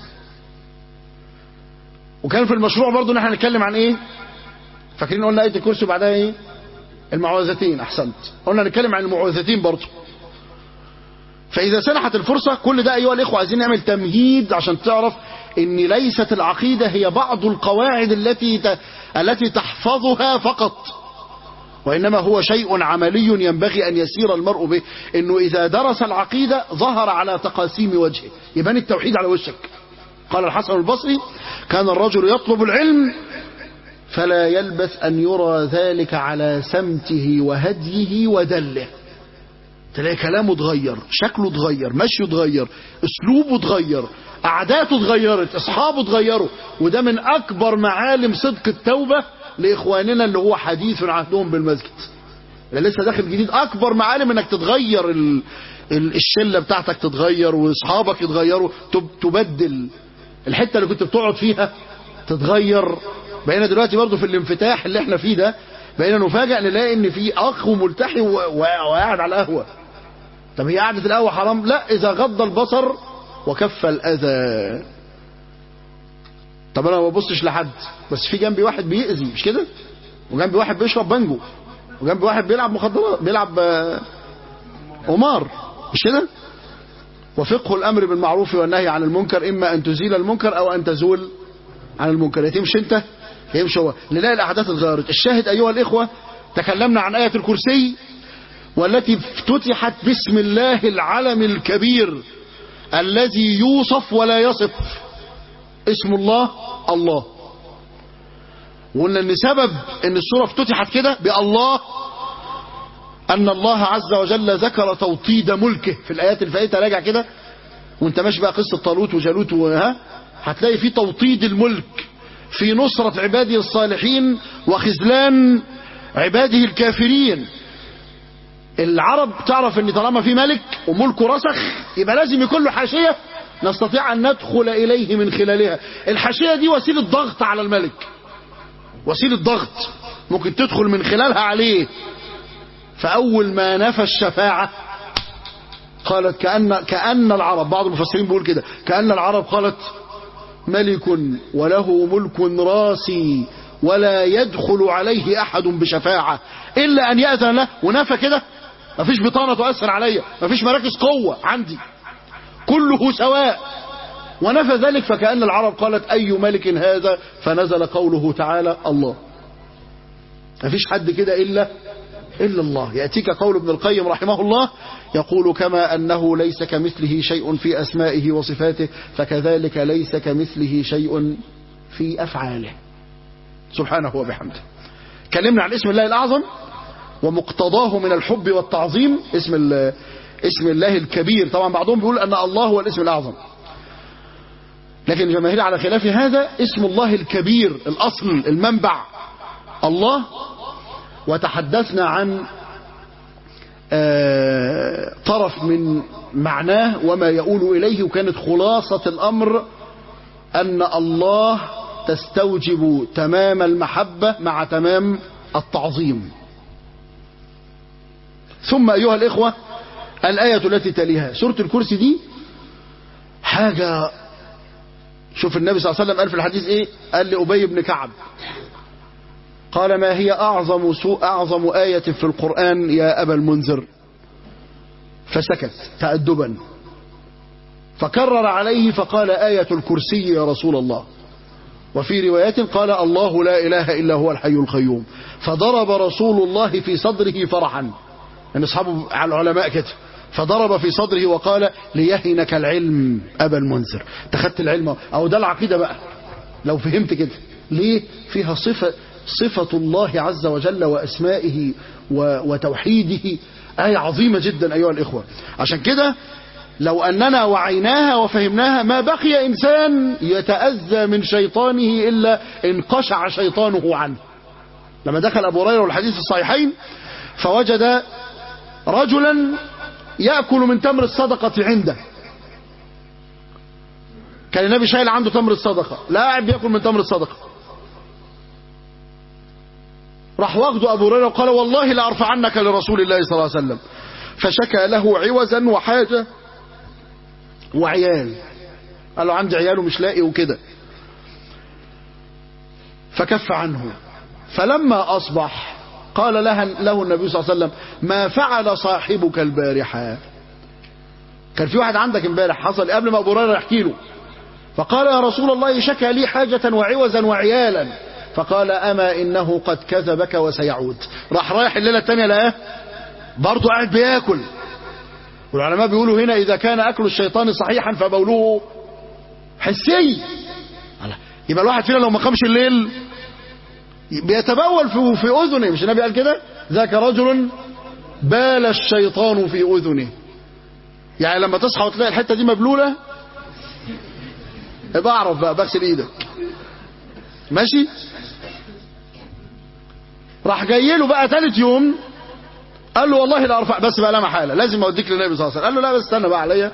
وكان في المشروع برضو ان احنا نتكلم عن ايه فاكرين قلنا آية الكرسي وبعدها ايه المعوذتين احسنت قلنا نتكلم عن المعوذتين برضو فاذا سنحت الفرصة كل ده ايها الاخوة عايزين نعمل تمهيد عشان تعرف ان ليست العقيدة هي بعض القواعد التي ت... التي تحفظها فقط وإنما هو شيء عملي ينبغي أن يسير المرء به إنه إذا درس العقيدة ظهر على تقاسيم وجهه يبان التوحيد على وشك قال الحسن البصري كان الرجل يطلب العلم فلا يلبث أن يرى ذلك على سمته وهديه ودله تلاقي كلامه اتغير شكله اتغير مشيه اتغير اسلوبه اتغير عاداته اتغيرت اصحابه اتغيروا وده من اكبر معالم صدق التوبة لاخواننا اللي هو حديث عهدهم بالمسجد اللي لسه داخل جديد اكبر معالم انك تتغير ال... ال... الشله بتاعتك تتغير واصحابك يتغيروا تب... تبدل الحته اللي كنت بتقعد فيها تتغير بقينا دلوقتي برضو في الانفتاح اللي احنا فيه ده بقينا نفاجئ نلاقي ان في اخ ملتحي و... وقاعد على القهوه طب هي قعده القهوه حرام لا اذا غض البصر وكف الاذى طب انا ما ببصش لحد بس في جنبي واحد بيأذي مش كده وجنبي واحد بيشرب بانجو وجنبي واحد بيلعب مخدرات بيلعب قمار مش كده وفقه الامر بالمعروف والنهي عن المنكر اما ان تزيل المنكر او ان تزول عن المنكر يتمشي انت يمشي هو نلاقي الأحداث اتغيرت الشاهد أيها الإخوة تكلمنا عن آية الكرسي والتي افتتحت باسم الله العلم الكبير الذي يوصف ولا يصف اسم الله الله وقلنا ان سبب ان السورة افتتحت كده بالله ان الله عز وجل ذكر توطيد ملكه في الايات الفائتة راجع كده وانت ماشي بقى قصة طالوت وجالوت وها هتلاقي في توطيد الملك في نصرة عباده الصالحين وخذلان عباده الكافرين العرب تعرف ان طالما في ملك وملكه رسخ يبقى لازم يكون له حاشية نستطيع ان ندخل اليه من خلالها الحاشية دي وسيلة ضغط على الملك وسيلة ضغط ممكن تدخل من خلالها عليه فاول ما نفى الشفاعة قالت كأن, كأن العرب بعض المفسرين بيقول كده كأن العرب قالت ملك وله ملك راسي ولا يدخل عليه أحد بشفاعة إلا أن يأذن له ونفى كده مفيش بطانة تؤثر عليا مفيش مراكز قوة عندي كله سواء ونفى ذلك فكأن العرب قالت أي ملك هذا فنزل قوله تعالى الله مفيش حد كده إلا إلا الله يأتيك قول ابن القيم رحمه الله يقول كما أنه ليس كمثله شيء في أسمائه وصفاته فكذلك ليس كمثله شيء في أفعاله سبحانه وبحمده كلمنا عن اسم الله الأعظم ومقتضاه من الحب والتعظيم اسم اسم الله الكبير طبعا بعضهم بيقول أن الله هو الاسم الأعظم لكن الجماهير على خلاف هذا اسم الله الكبير الأصل المنبع الله وتحدثنا عن طرف من معناه وما يؤول إليه وكانت خلاصة الأمر أن الله تستوجب تمام المحبة مع تمام التعظيم ثم أيها الإخوة الآية التي تليها سورة الكرسي دي حاجة شوف النبي صلى الله عليه وسلم قال في الحديث ايه قال لأبي بن كعب قال ما هي أعظم سوء أعظم آية في القرآن يا أبا المنذر فسكت تأدبا فكرر عليه فقال آية الكرسي يا رسول الله وفي روايات قال الله لا إله إلا هو الحي القيوم فضرب رسول الله في صدره فرحا يعني أصحابه على العلماء كده فضرب في صدره وقال ليهنك العلم أبا المنذر تخدت العلم أو ده العقيدة بقى لو فهمت كده ليه فيها صفة صفة الله عز وجل وأسمائه وتوحيده آية عظيمة جدا أيها الإخوة عشان كده لو أننا وعيناها وفهمناها ما بقي إنسان يتأذى من شيطانه إلا انقشع شيطانه عنه لما دخل أبو هريرة والحديث الصحيحين فوجد رجلا يأكل من تمر الصدقة عنده كان النبي شايل عنده تمر الصدقة لا قاعد بياكل من تمر الصدقة راح واخده أبو هريرة وقال والله لأرفعنك لرسول الله صلى الله عليه وسلم فشكى له عوزا وحاجة وعيال قال له عندي عيال ومش لاقي وكده فكف عنه فلما أصبح قال لها له النبي صلى الله عليه وسلم ما فعل صاحبك البارحة كان في واحد عندك امبارح حصل قبل ما أبو هريرة يحكي له فقال يا رسول الله شكى لي حاجة وعوزا وعيالا فقال أما إنه قد كذبك وسيعود راح رايح الليلة الثانية لقاه برضه قاعد بياكل والعلماء بيقولوا هنا إذا كان أكل الشيطان صحيحا فبوله حسي يبقى الواحد فينا لو ما قامش الليل بيتبول في في أذنه مش النبي قال كده ذاك رجل بال الشيطان في أذنه يعني لما تصحى وتلاقي الحتة دي مبلولة ابقى اعرف بقى بغسل ايدك ماشي راح جاي له بقى ثالث يوم قال له والله لا ارفع بس بقى لا محاله لازم اوديك للنبي صلى الله عليه وسلم قال له لا بس استنى بقى عليا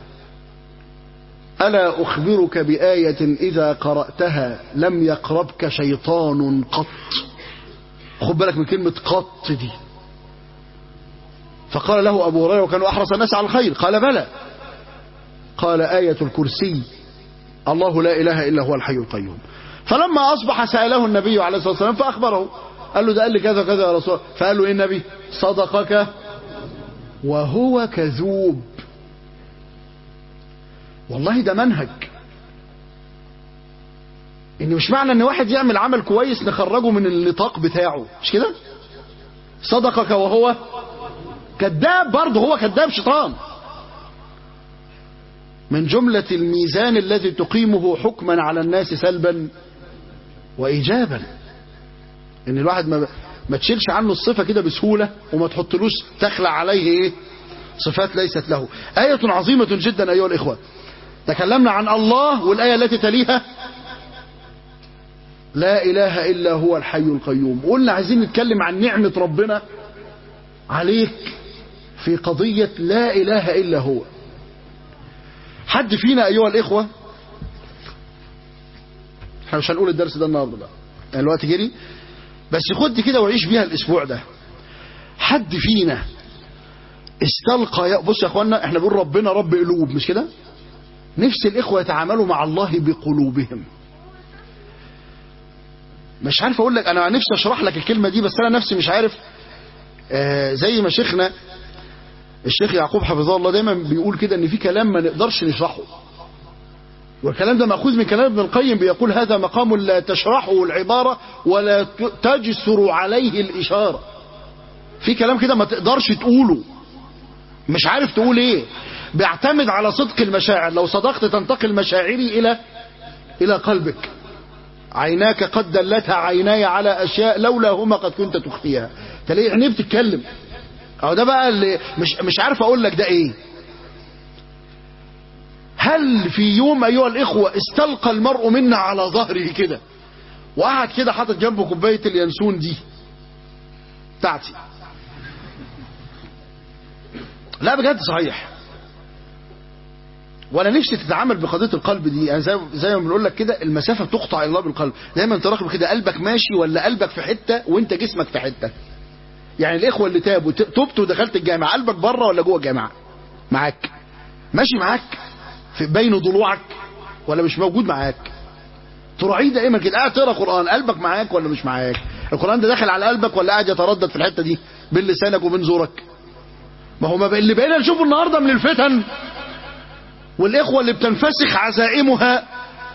الا اخبرك بايه اذا قراتها لم يقربك شيطان قط خد بالك من كلمه قط دي فقال له ابو هريره وكانوا احرص الناس على الخير قال بلى قال ايه الكرسي الله لا اله الا هو الحي القيوم فلما اصبح ساله النبي عليه الصلاه والسلام فاخبره قال له ده قال لي كذا كذا يا رسول فقال له ايه النبي صدقك وهو كذوب والله ده منهج ان مش معنى ان واحد يعمل عمل كويس نخرجه من النطاق بتاعه مش كده صدقك وهو كذاب برضه هو كذاب شيطان من جملة الميزان الذي تقيمه حكما على الناس سلبا وإيجابا ان الواحد ما ما تشيلش عنه الصفة كده بسهولة وما تحطلوش تخلع عليه ايه صفات ليست له آية عظيمة جدا أيها الإخوة تكلمنا عن الله والآية التي تليها لا إله إلا هو الحي القيوم قلنا عايزين نتكلم عن نعمة ربنا عليك في قضية لا إله إلا هو حد فينا أيها الإخوة احنا مش هنقول الدرس ده النهارده بقى يعني الوقت جري بس خد كده وعيش بيها الأسبوع ده حد فينا استلقى يا بص يا اخوانا احنا بنقول ربنا رب قلوب مش كده نفس الاخوه يتعاملوا مع الله بقلوبهم مش عارف اقول لك انا نفسي اشرح لك الكلمه دي بس انا نفسي مش عارف آه زي ما شيخنا الشيخ يعقوب حفظه الله دايما بيقول كده ان في كلام ما نقدرش نشرحه والكلام ده مأخوذ من كلام ابن القيم بيقول هذا مقام لا تشرحه العبارة ولا تجسر عليه الإشارة في كلام كده ما تقدرش تقوله مش عارف تقول ايه بيعتمد على صدق المشاعر لو صدقت تنتقل مشاعري الى الى قلبك عيناك قد دلتها عيناي على اشياء لولاهما قد كنت تخفيها تلاقي عينيه بتتكلم اهو ده بقى اللي مش مش عارف اقول لك ده ايه هل في يوم ايها الاخوه استلقى المرء منا على ظهره كده وقعد كده حاطط جنبه كوبايه اليانسون دي بتاعتي لا بجد صحيح وانا نفسي تتعامل بقضيه القلب دي يعني زي زي ما بنقول لك كده المسافه بتقطع الله بالقلب دايما تراقب كده قلبك ماشي ولا قلبك في حته وانت جسمك في حته يعني الاخوه اللي تابوا تبت ودخلت الجامعه قلبك بره ولا جوه الجامعه معاك ماشي معاك في بين ضلوعك ولا مش موجود معاك تراعيه دائما كده قاعد تقرا قران قلبك معاك ولا مش معاك القران ده داخل على قلبك ولا قاعد يتردد في الحته دي بين لسانك وبين زورك ما هو ما اللي بقينا نشوفه النهارده من الفتن والاخوه اللي بتنفسخ عزائمها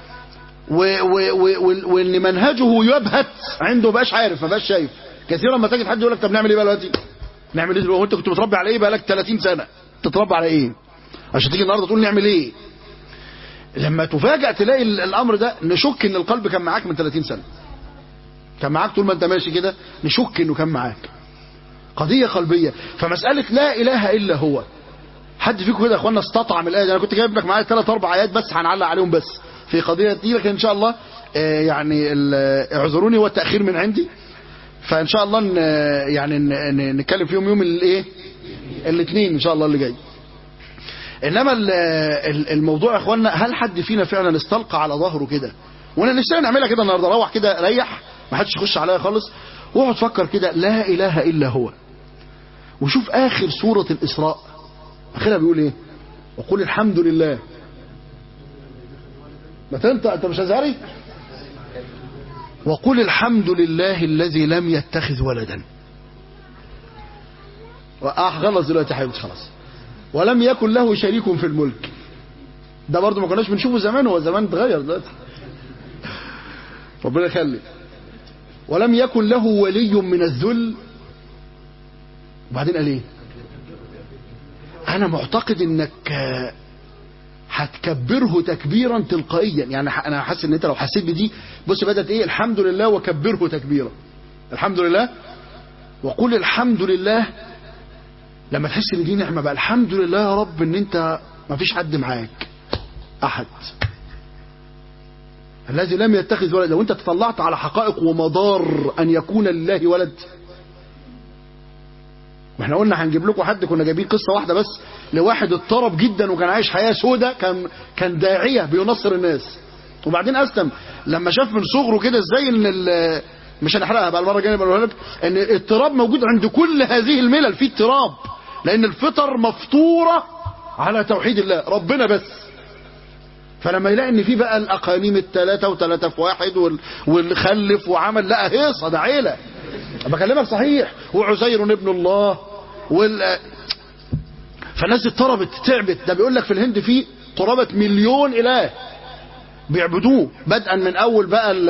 وان منهجه يبهت عنده بقاش عارف ما بقاش شايف كثيرا ما تجد حد يقول لك طب نعمل ايه بقى دلوقتي نعمل ايه دلوقتي وانت كنت متربي على ايه بقى لك 30 سنه تتربى على ايه عشان تيجي النهارده تقول نعمل ايه لما تفاجئ تلاقي الامر ده نشك ان القلب كان معاك من 30 سنه كان معاك طول ما انت ماشي كده نشك انه كان معاك قضيه قلبيه فمساله لا اله الا هو حد فيكم كده يا اخوانا استطعم الايه انا كنت جايب لك معايا ثلاث اربع ايات بس هنعلق عليهم بس في قضيه دي لكن ان شاء الله آه يعني اعذروني هو التاخير من عندي فان شاء الله ن يعني ن نتكلم فيهم يوم الايه الاثنين ان شاء الله اللي جاي انما الموضوع يا اخوانا هل حد فينا فعلا استلقى على ظهره كده وانا نفسنا نعملها كده النهارده روح كده ريح ما حدش يخش عليا خالص واقعد فكر كده لا اله الا هو وشوف اخر سوره الاسراء اخرها بيقول ايه وقل الحمد لله ما تنطق انت مش ازهري وقل الحمد لله الذي لم يتخذ ولدا اه خلص دلوقتي يا حبيبتي خلاص ولم يكن له شريك في الملك ده برضه ما كناش بنشوفه زمان هو زمان اتغير دلوقتي ربنا يخلي ولم يكن له ولي من الذل وبعدين قال ايه انا معتقد انك هتكبره تكبيرا تلقائيا يعني انا حاسس ان انت لو حسيت بدي بص بدات ايه الحمد لله وكبره تكبيرا الحمد لله وقل الحمد لله لما تحس ان دي نعمه بقى الحمد لله يا رب ان انت ما فيش حد معاك احد الذي لم يتخذ ولد لو انت تطلعت على حقائق ومضار ان يكون لله ولد واحنا قلنا هنجيب لكم حد كنا جايبين قصه واحده بس لواحد اضطرب جدا وكان عايش حياه سودة كان كان داعيه بينصر الناس وبعدين اسلم لما شاف من صغره كده ازاي ان مش هنحرقها بقى المره الجايه بقولها لك ان الاضطراب موجود عند كل هذه الملل في اضطراب لان الفطر مفطوره على توحيد الله ربنا بس فلما يلاقي ان في بقى الاقانيم الثلاثه وثلاثه في واحد واللي خلف وعمل لا هيصه ده عيله بكلمك صحيح وعزير ابن الله وال فالناس اضطربت تعبت ده بيقول لك في الهند في قرابه مليون اله بيعبدوه بدءا من اول بقى ال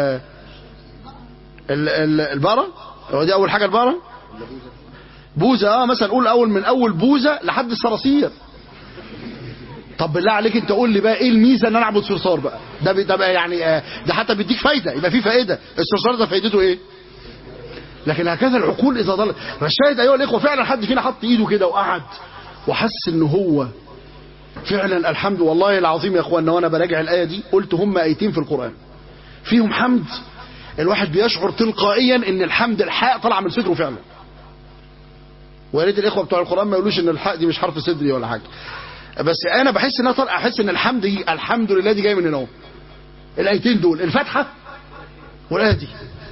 ال- ال- البقره هو دي اول حاجه البقره بوزه اه مثلا قول اول من اول بوزه لحد الصراصير طب بالله عليك انت قول لي بقى ايه الميزه ان انا اعبد صرصار بقى ده بي- ده بقى يعني آه، ده حتى بيديك فايده يبقى في فائده الصرصار ده فايدته ايه لكن هكذا العقول اذا ضلت فالشاهد ايها الاخوه فعلا حد فينا حط ايده كده وقعد وحس ان هو فعلا الحمد والله العظيم يا اخوانا وانا براجع الايه دي قلت هم ايتين في القران فيهم حمد الواحد بيشعر تلقائيا ان الحمد الحاء طالعه من صدره فعلا ويا ريت الاخوه بتوع القران ما يقولوش ان الحاء دي مش حرف صدري ولا حاجه بس انا بحس انها طالعه احس ان الحمد دي الحمد لله دي جايه من هنا اهو الايتين دول الفاتحه والايه دي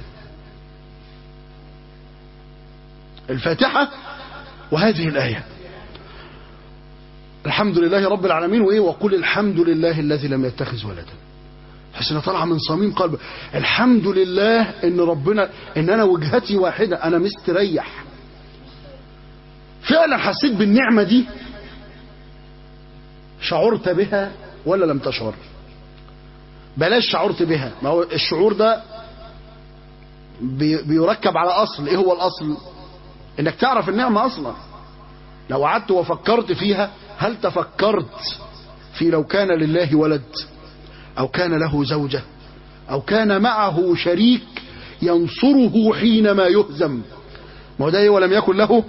الفاتحه وهذه الايه الحمد لله رب العالمين وايه وقل الحمد لله الذي لم يتخذ ولدا حس انها طالعه من صميم قلبه الحمد لله ان ربنا ان انا وجهتي واحده انا مستريح فعلا حسيت بالنعمه دي شعرت بها ولا لم تشعر بلاش شعرت بها ما هو الشعور ده بي- بيركب على اصل ايه هو الاصل انك تعرف النعمه اصلا لو قعدت وفكرت فيها هل تفكرت في لو كان لله ولد او كان له زوجه او كان معه شريك ينصره حينما يهزم ما هو ده إيه ولم يكن له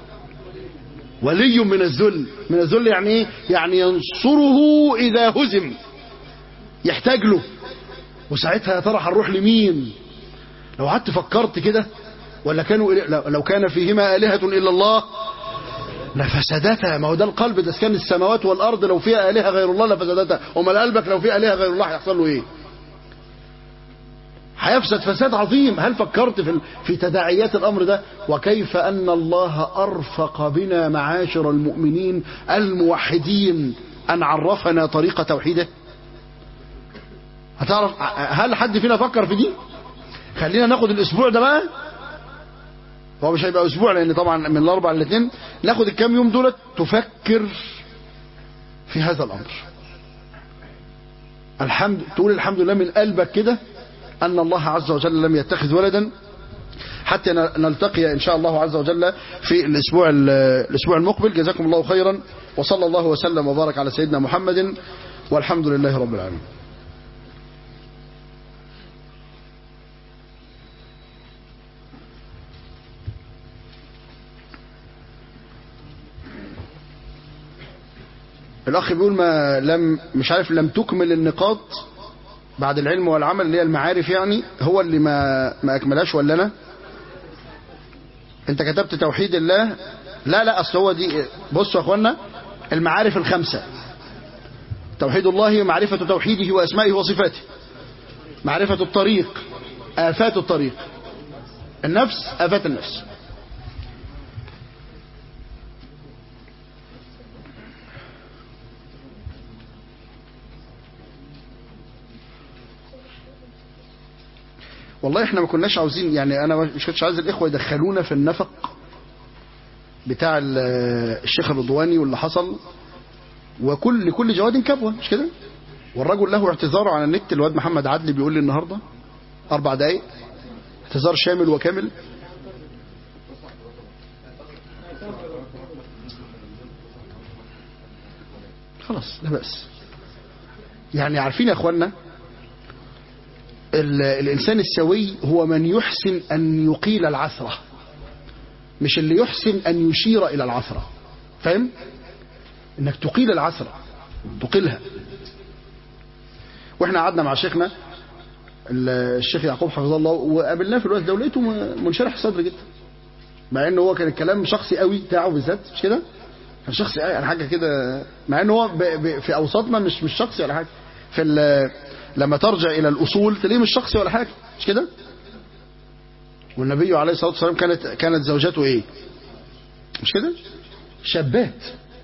ولي من الذل من الذل يعني ايه يعني ينصره اذا هزم يحتاج له وساعتها يا ترى هنروح لمين لو قعدت فكرت كده ولا كانوا لو- لو كان فيهما آلهة إلا الله لفسدتا ما هو ده القلب ده كان السماوات والأرض لو فيها آلهة غير الله لفسدتا أمال قلبك لو فيه آلهة غير الله هيحصل له إيه هيفسد فساد عظيم هل فكرت في في تداعيات الامر ده وكيف ان الله ارفق بنا معاشر المؤمنين الموحدين ان عرفنا طريق توحيده هتعرف هل حد فينا فكر في دي خلينا ناخد الاسبوع ده بقى هو مش هيبقى اسبوع لان طبعا من الاربع للاثنين ناخد الكام يوم دولت تفكر في هذا الامر الحمد تقول الحمد لله من قلبك كده أن الله عز وجل لم يتخذ ولدا حتى نلتقي إن شاء الله عز وجل في الأسبوع الأسبوع المقبل جزاكم الله خيرا وصلى الله وسلم وبارك على سيدنا محمد والحمد لله رب العالمين الأخ بيقول ما لم مش عارف لم تكمل النقاط بعد العلم والعمل اللي هي المعارف يعني هو اللي ما ما اكملهاش ولا انا انت كتبت توحيد الله لا لا اصل هو دي بصوا يا اخوانا المعارف الخمسه توحيد الله معرفه توحيده واسمائه وصفاته معرفه الطريق افات الطريق النفس افات النفس والله احنا ما كناش عاوزين يعني انا مش كنتش عايز الاخوه يدخلونا في النفق بتاع ال- الشيخ الرضواني واللي حصل وكل لكل جواد كبوه مش كده والرجل له اعتذار على النت الواد محمد عدلي بيقول لي النهارده اربع دقايق اعتذار شامل وكامل خلاص لا بأس يعني عارفين يا اخوانا ال- الإنسان السوي هو من يحسن أن يقيل العثرة مش اللي يحسن أن يشير إلى العثرة فاهم؟ إنك تقيل العثرة تقيلها وإحنا قعدنا مع شيخنا ال- الشيخ يعقوب حفظه الله وقابلناه في الوقت ده ولقيته م- منشرح الصدر جدا مع إن هو كان الكلام شخصي قوي بتاعه بالذات مش كده؟ كان شخصي قوي يعني حاجة كده مع إن هو ب... ب... في أوساطنا مش مش شخصي ولا حاجة في ال... لما ترجع إلى الأصول تلاقيه مش شخصي ولا حاجة مش كده والنبي عليه الصلاة والسلام كانت كانت زوجته إيه مش كده شابات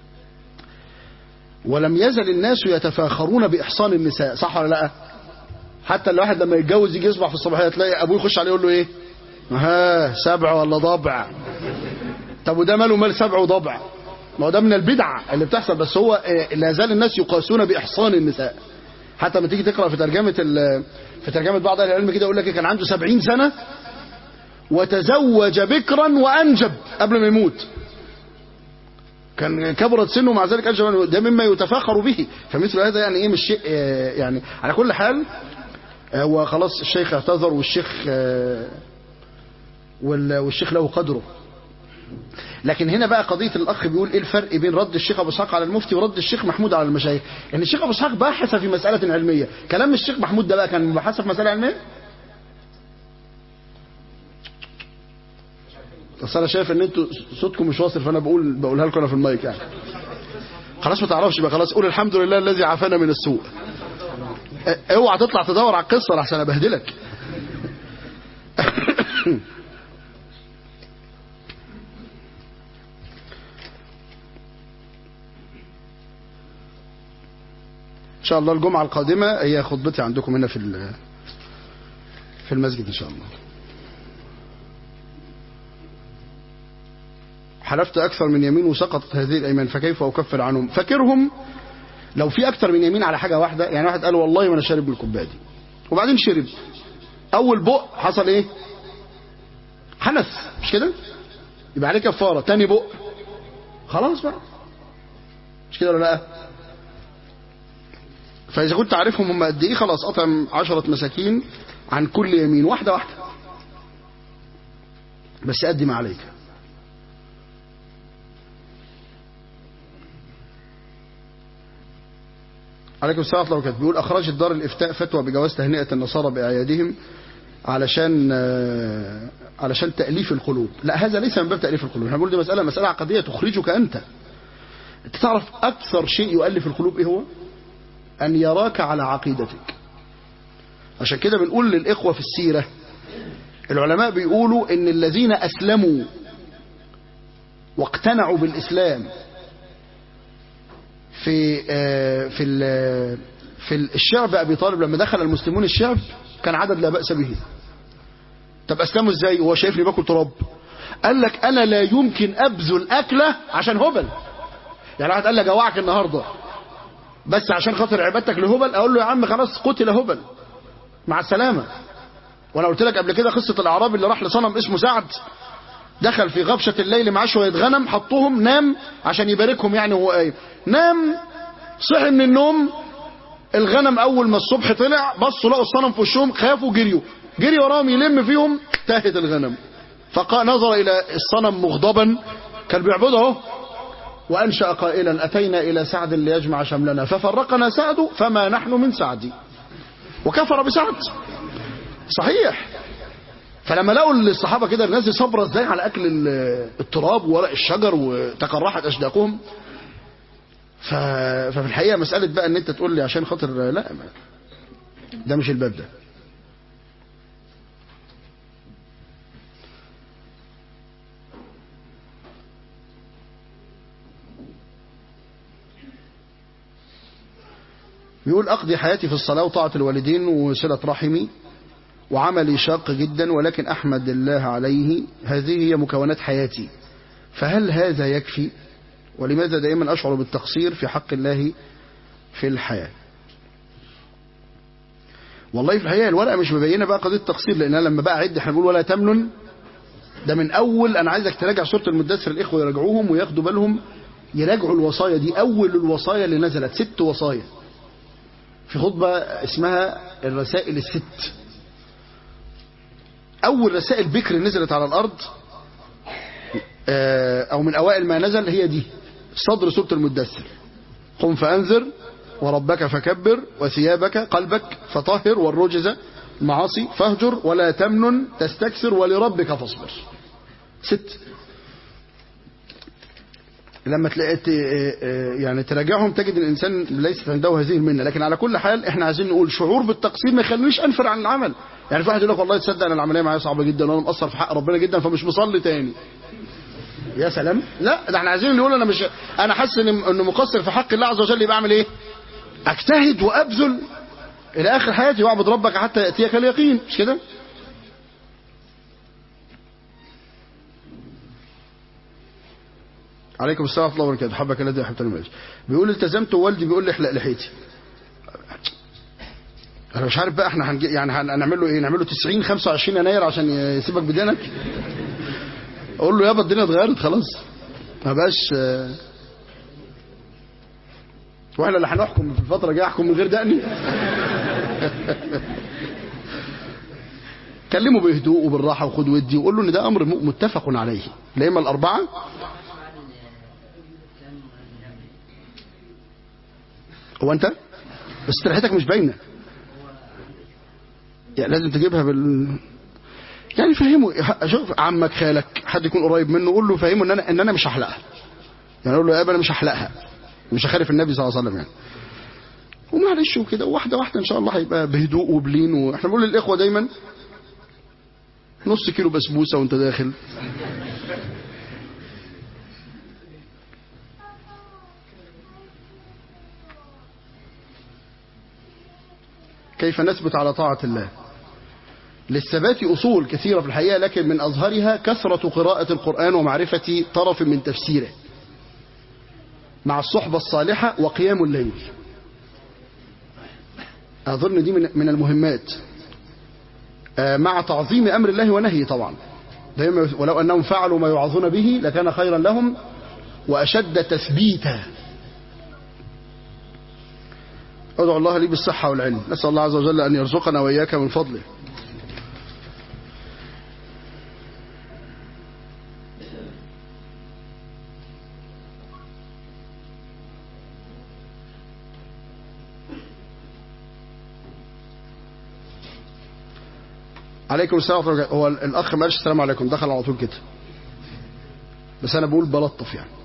ولم يزل الناس يتفاخرون بإحصان النساء صح ولا لا حتى الواحد لما يتجوز يجي يصبح في الصباحية تلاقي أبوه يخش عليه يقول له إيه ها سبع ولا ضبع طب وده ماله مال سبع وضبع ما هو ده من البدع اللي بتحصل بس هو آه، لا زال الناس يقاسون بإحصان النساء حتى لما تيجي تقرا في ترجمه ال- في ترجمه بعض اهل العلم كده يقول لك إيه، كان عنده 70 سنه وتزوج بكرا وانجب قبل ما يموت كان كبرت سنه مع ذلك انجب ده مما يتفاخر به فمثل هذا يعني ايه مش شيء آه، يعني على كل حال آه، هو خلاص الشيخ اعتذر والشيخ آه، وال- والشيخ له قدره لكن هنا بقى قضية الأخ بيقول إيه الفرق بين رد الشيخ أبو إسحاق على المفتي ورد الشيخ محمود على المشايخ إن الشيخ أبو إسحاق باحث في مسألة علمية كلام الشيخ محمود ده بقى كان مبحث في مسألة علمية بس أنا شايف إن أنتوا صوتكم مش واصل فأنا بقول بقولها لكم أنا في المايك يعني خلاص ما تعرفش بقى خلاص قول الحمد لله الذي عافانا من السوء اه، اوعى تطلع تدور على القصة لحسن أبهدلك ان شاء الله الجمعة القادمة هي خطبتي عندكم هنا في ال- في المسجد ان شاء الله حلفت اكثر من يمين وسقطت هذه الايمان فكيف اكفر عنهم فاكرهم لو في اكثر من يمين على حاجة واحدة يعني واحد قال والله ما انا شارب بالكوبايه دي وبعدين شرب اول بق حصل ايه حنث مش كده يبقى عليه كفارة تاني بق خلاص بقى مش كده ولا لا فإذا كنت عارفهم هم قد إيه خلاص أطعم عشرة مساكين عن كل يمين واحدة واحدة بس أدي ما عليك عليكم السلام ورحمة الله وبركاته بيقول أخرجت دار الإفتاء فتوى بجواز تهنئة النصارى بأعيادهم علشان آه، علشان تأليف القلوب لا هذا ليس من باب تأليف القلوب احنا بنقول دي مسألة مسألة عقدية تخرجك أنت أنت تعرف أكثر شيء يؤلف القلوب إيه هو أن يراك على عقيدتك عشان كده بنقول للإخوة في السيرة العلماء بيقولوا إن الذين أسلموا واقتنعوا بالإسلام في آه، في ال- في الشعب أبي طالب لما دخل المسلمون الشعب كان عدد لا بأس به طب أسلموا إزاي وهو شايفني باكل تراب قال لك أنا لا يمكن أبذل أكلة عشان هبل يعني واحد قال لي جوعك النهارده بس عشان خاطر عبادتك لهبل اقول له يا عم خلاص قتل هبل مع السلامه وانا قلت لك قبل كده قصه الاعرابي اللي راح لصنم اسمه سعد دخل في غبشه الليل معاه شويه غنم حطوهم نام عشان يباركهم يعني وهو قايم نام صحي من النوم الغنم اول ما الصبح طلع بصوا لقوا الصنم في وشهم خافوا جريوا جري وراهم يلم فيهم تاهت الغنم فقال نظر الى الصنم مغضبا كان بيعبده اهو وأنشأ قائلا أتينا إلى سعد ليجمع شملنا ففرقنا سعد فما نحن من سعد وكفر بسعد صحيح فلما لقوا الصحابة كده الناس دي صبرة ازاي على أكل ال- التراب وورق الشجر وتقرحت أشداقهم ف... ففي الحقيقة مسألة بقى ان انت تقول لي عشان خاطر لا ما- ده مش الباب ده بيقول أقضي حياتي في الصلاة وطاعة الوالدين وصلة رحمي وعملي شاق جدا ولكن أحمد الله عليه هذه هي مكونات حياتي فهل هذا يكفي ولماذا دائما أشعر بالتقصير في حق الله في الحياة والله في الحقيقة الورقة مش مبينة بقى قضية التقصير لأن أنا لما بقى أعد احنا بنقول ولا تمنن ده من أول أنا عايزك تراجع سورة المدثر الإخوة يراجعوهم وياخدوا بالهم يراجعوا الوصايا دي أول الوصايا اللي نزلت ست وصايا في خطبة اسمها الرسائل الست أول رسائل بكر نزلت على الأرض آه، أو من أوائل ما نزل هي دي صدر سورة المدثر قم فأنذر وربك فكبر وثيابك قلبك فطهر والرجز المعاصي فاهجر ولا تمنن تستكثر ولربك فاصبر ست لما تلاقي ت- يعني تراجعهم تجد الانسان ليست عنده هذه المنه لكن على كل حال احنا عايزين نقول شعور بالتقصير ما يخلينيش انفر عن العمل يعني في واحد يقول لك والله تصدق انا العمليه معايا صعبه جدا وانا مقصر في حق ربنا جدا فمش مصلي تاني يا سلام لا ده احنا عايزين نقول انا مش انا حاسس ان انه مقصر في حق الله عز وجل يبقى اعمل ايه اجتهد وابذل الى اخر حياتي واعبد ربك حتى ياتيك اليقين مش كده عليكم السلام ورحمه الله وبركاته حبك الذي احببتني ماشي بيقول التزمت ووالدي بيقول لي احلق لحيتي انا مش عارف بقى احنا هنجي يعني هن- هنعمل له ايه نعمل له 90 25 يناير عشان يسيبك بدينك اقول له يابا الدنيا اتغيرت خلاص ما بقاش آه، واحنا اللي هنحكم في الفتره الجايه احكم من غير دقني كلمه بهدوء وبالراحه وخد ودي وقول له ان ده امر م- متفق عليه الائمه الاربعه هو انت بس ريحتك مش باينه يعني لازم تجيبها بال يعني فهمه شوف عمك خالك حد يكون قريب منه قول له فهمه ان انا ان انا مش هحلقها يعني اقول له يا ابا انا مش هحلقها مش هخالف النبي صلى الله عليه وسلم يعني ومعلش وكده واحده واحده ان شاء الله هيبقى بهدوء وبلين واحنا بنقول للاخوه دايما نص كيلو بسبوسه وانت داخل كيف نثبت على طاعة الله للثبات أصول كثيرة في الحقيقة لكن من أظهرها كثرة قراءة القرآن ومعرفة طرف من تفسيره مع الصحبة الصالحة وقيام الليل أظن دي من من المهمات آه، مع تعظيم أمر الله ونهيه طبعا دايما ولو أنهم فعلوا ما يوعظون به لكان خيرا لهم وأشد تثبيتا أدعو الله لي بالصحة والعلم نسأل الله عز وجل أن يرزقنا وإياك من فضله عليكم السلام ورحمة الله هو الأخ ما قالش السلام عليكم دخل على طول كده بس أنا بقول بلطف يعني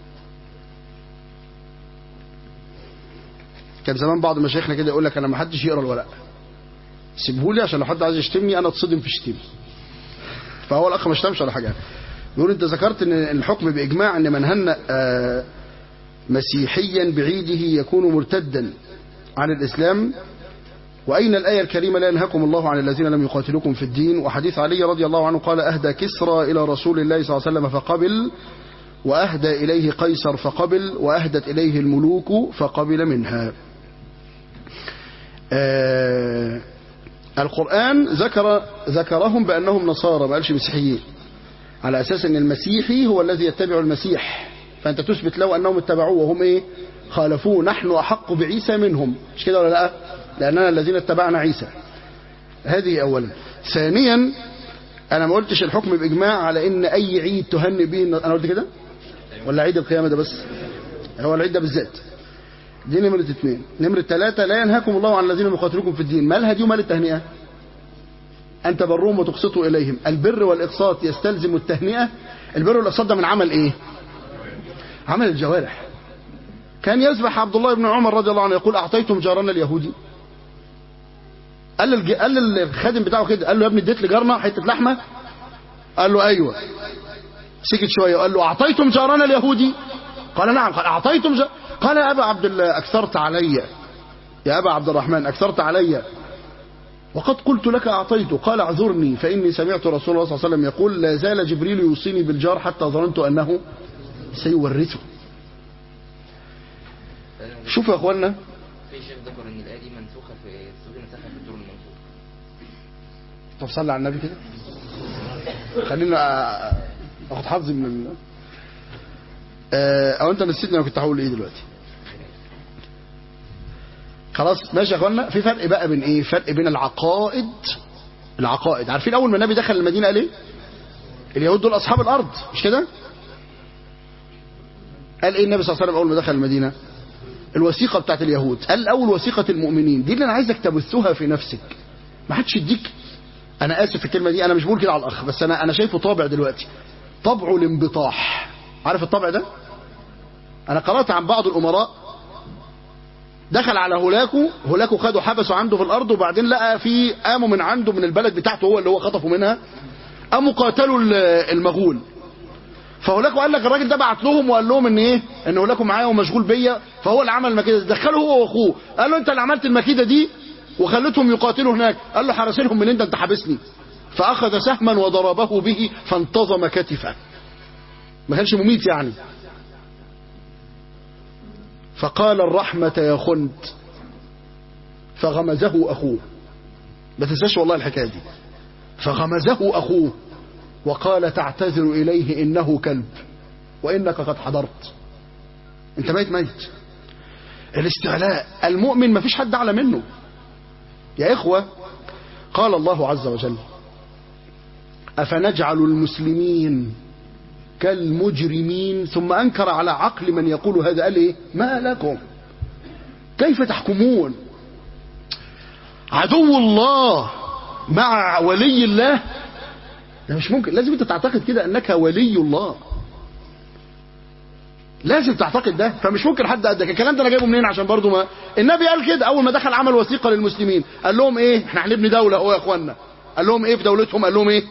كان زمان بعض مشايخنا كده يقول لك انا ما حدش يقرا الورق سيبهولي عشان لو حد عايز يشتمني انا اتصدم في شتيمه فهو الاخ ما شتمش ولا حاجه بيقول انت ذكرت ان الحكم باجماع ان من هنأ آه، مسيحيا بعيده يكون مرتدا عن الاسلام واين الايه الكريمه لا ينهاكم الله عن الذين لم يقاتلوكم في الدين وحديث علي رضي الله عنه قال اهدى كسرى الى رسول الله صلى الله عليه وسلم فقبل واهدى اليه قيصر فقبل واهدت اليه الملوك فقبل منها آه القرآن ذكر ذكرهم بأنهم نصارى ما قالش مسيحيين على أساس أن المسيحي هو الذي يتبع المسيح فأنت تثبت له أنهم اتبعوه وهم إيه خالفوه نحن أحق بعيسى منهم مش كده ولا لا لأننا الذين اتبعنا عيسى هذه أولا ثانيا أنا ما قلتش الحكم بإجماع على أن أي عيد تهنئ به أنا قلت كده ولا عيد القيامة ده بس هو العيد ده بالذات دي نمرة اثنين نمرة ثلاثة لا ينهاكم الله عن الذين يقاتلوكم في الدين مالها دي ومال التهنئة أن تبروهم وتقسطوا إليهم البر والإقساط يستلزم التهنئة البر والإقساط ده من عمل إيه عمل الجوارح كان يذبح عبد الله بن عمر رضي الله عنه يقول أعطيتم جارنا اليهودي قال للج... قال للخادم بتاعه كده قال له يا ابني اديت لجارنا حته لحمه قال له ايوه سكت شويه وقال له اعطيتم جارنا اليهودي قال نعم قال اعطيتم جار... قال يا ابا عبد الله اكثرت علي يا ابا عبد الرحمن اكثرت علي وقد قلت لك اعطيت قال اعذرني فاني سمعت رسول الله صلى الله عليه وسلم يقول لا زال جبريل يوصيني بالجار حتى ظننت انه سيورثه شوفوا يا اخوانا في شيخ ذكر ان الايه دي منسوخه في سوره مساحه في الدور المنسوخ طب صلي على النبي كده خلينا أ- اخد حظي من ال... آه، او انت نسيتني انا كنت هقول ايه دلوقتي خلاص ماشي يا اخوانا في فرق بقى بين ايه فرق بين العقائد العقائد عارفين اول ما النبي دخل المدينه قال ايه اليهود دول اصحاب الارض مش كده قال ايه النبي صلى الله عليه وسلم اول ما دخل المدينه الوثيقه بتاعت اليهود قال اول وثيقه المؤمنين دي اللي انا عايزك تبثها في نفسك ما حدش يديك انا اسف في الكلمه دي انا مش بقول كده على الاخ بس انا انا شايفه طابع دلوقتي طبعه الانبطاح عارف الطبع ده انا قرات عن بعض الامراء دخل على هولاكو هولاكو خدوا حبسوا عنده في الارض وبعدين لقى في قاموا من عنده من البلد بتاعته هو اللي هو خطفوا منها قاموا قاتلوا ال- المغول فهولاكو قال لك الراجل ده بعت لهم وقال لهم ان ايه ان هولاكو معايا ومشغول بيا فهو اللي عمل المكيده دي. دخله هو واخوه قال له انت اللي عملت المكيده دي وخليتهم يقاتلوا هناك قال له حرسلهم من انت انت حابسني فاخذ سهما وضربه به فانتظم كتفه ما كانش مميت يعني فقال الرحمة يا خند فغمزه أخوه ما تنساش والله الحكاية دي فغمزه أخوه وقال تعتذر إليه إنه كلب وإنك قد حضرت انت ميت ميت الاستعلاء المؤمن ما فيش حد أعلى منه يا إخوة قال الله عز وجل أفنجعل المسلمين كالمجرمين ثم أنكر على عقل من يقول هذا قال إيه ما لكم كيف تحكمون عدو الله مع ولي الله ده مش ممكن لازم انت تعتقد كده انك ولي الله لازم تعتقد ده فمش ممكن حد قدك الكلام ده انا جايبه منين عشان برضو ما النبي قال كده اول ما دخل عمل وثيقه للمسلمين قال لهم ايه احنا هنبني دوله اهو يا اخوانا قال لهم ايه في دولتهم قال لهم ايه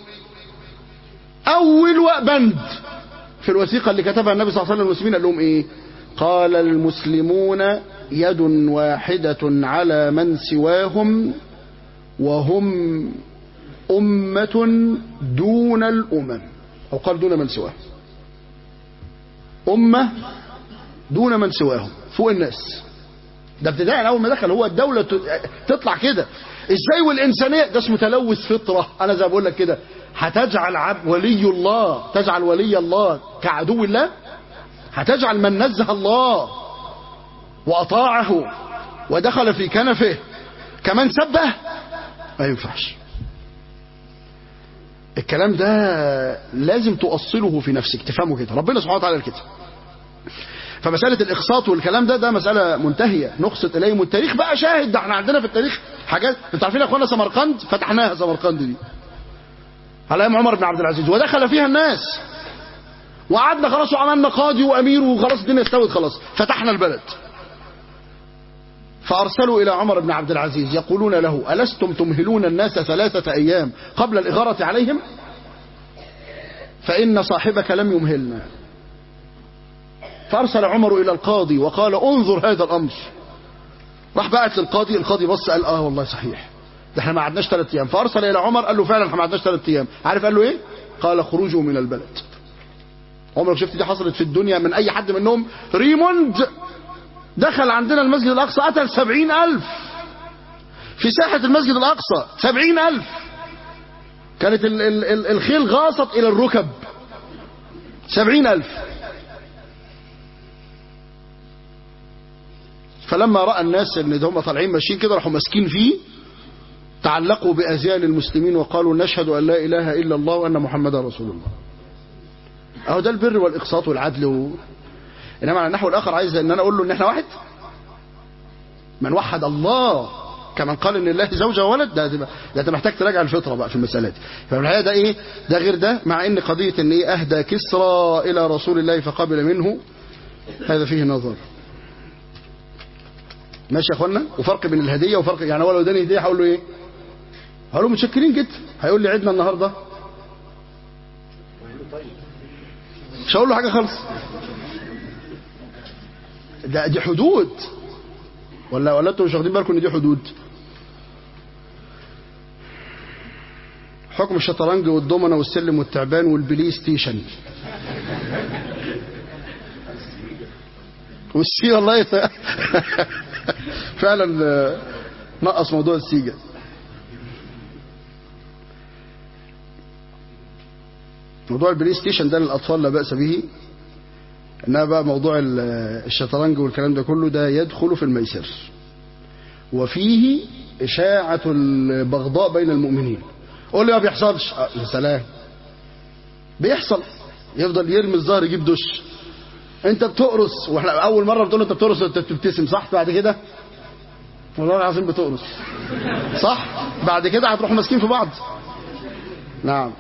اول بند في الوثيقه اللي كتبها النبي صلى الله عليه وسلم للمسلمين قال لهم ايه قال المسلمون يد واحده على من سواهم وهم أمة دون الأمم أو قال دون من سواهم أمة دون من سواهم فوق الناس ده ابتداء أول ما دخل هو الدولة تطلع كده ازاي والإنسانية ده اسمه تلوث فطرة أنا زي ما بقول لك كده هتجعل عبد ولي الله تجعل ولي الله كعدو الله هتجعل من نزه الله وأطاعه ودخل في كنفه كمان سبه ما ينفعش الكلام ده لازم تؤصله في نفسك تفهمه كده ربنا سبحانه وتعالى كده فمسألة الإقساط والكلام ده ده مسألة منتهية نقصت إليهم التاريخ بقى شاهد ده احنا عندنا في التاريخ حاجات انتوا عارفين يا اخوانا سمرقند فتحناها سمرقند دي على ايام عمر بن عبد العزيز ودخل فيها الناس وقعدنا خلاص وعملنا قاضي وامير وخلاص الدنيا استوت خلاص فتحنا البلد فأرسلوا إلى عمر بن عبد العزيز يقولون له ألستم تمهلون الناس ثلاثة أيام قبل الإغارة عليهم فإن صاحبك لم يمهلنا فأرسل عمر إلى القاضي وقال انظر هذا الأمر راح بعت للقاضي القاضي بص قال آه والله صحيح ده احنا ما قعدناش ثلاث أيام فأرسل إلى عمر قال له فعلا احنا ما قعدناش ثلاث أيام عارف قال له إيه قال خروجوا من البلد عمرك شفت دي حصلت في الدنيا من أي حد منهم ريموند دخل عندنا المسجد الأقصى قتل سبعين ألف في ساحة المسجد الأقصى سبعين ألف كانت ال ال ال الخيل غاصت إلى الركب سبعين ألف فلما رأى الناس ان هم طالعين ماشيين كده راحوا ماسكين فيه تعلقوا بأزيال المسلمين وقالوا نشهد أن لا إله إلا الله وأن محمدا رسول الله أهو ده البر والإقساط والعدل و... إنما على النحو الآخر عايز أن أنا أقول له إن إحنا واحد من وحد الله كمن قال إن الله زوجة وولد ده ده أنت محتاج تراجع الفطرة بقى في المسألة دي ففي الحقيقة ده إيه ده غير ده مع إن قضية إن إيه أهدى كسرى إلى رسول الله فقبل منه هذا فيه نظر ماشي يا اخوانا وفرق بين الهديه وفرق يعني هو لو اداني هديه هقول له ايه هقول له متشكرين جدا هيقول لي عيدنا النهارده مش هقول له حاجه خالص ده دي حدود ولا ولا انتوا مش واخدين بالكم ان دي حدود حكم الشطرنج والضمنه والسلم والتعبان والبلاي ستيشن والسي والله يت... فعلا نقص موضوع السيجا موضوع البلاي ستيشن ده للاطفال لا باس به انما بقى موضوع الشطرنج والكلام ده كله ده يدخل في الميسر وفيه اشاعه البغضاء بين المؤمنين قول لي ما بيحصلش آه يا سلام بيحصل يفضل يرمي الظهر يجيب دش انت بتقرص واحنا اول مره بتقول له انت بتقرص انت بتبتسم صح بعد كده والله العظيم بتقرص صح بعد كده هتروحوا ماسكين في بعض نعم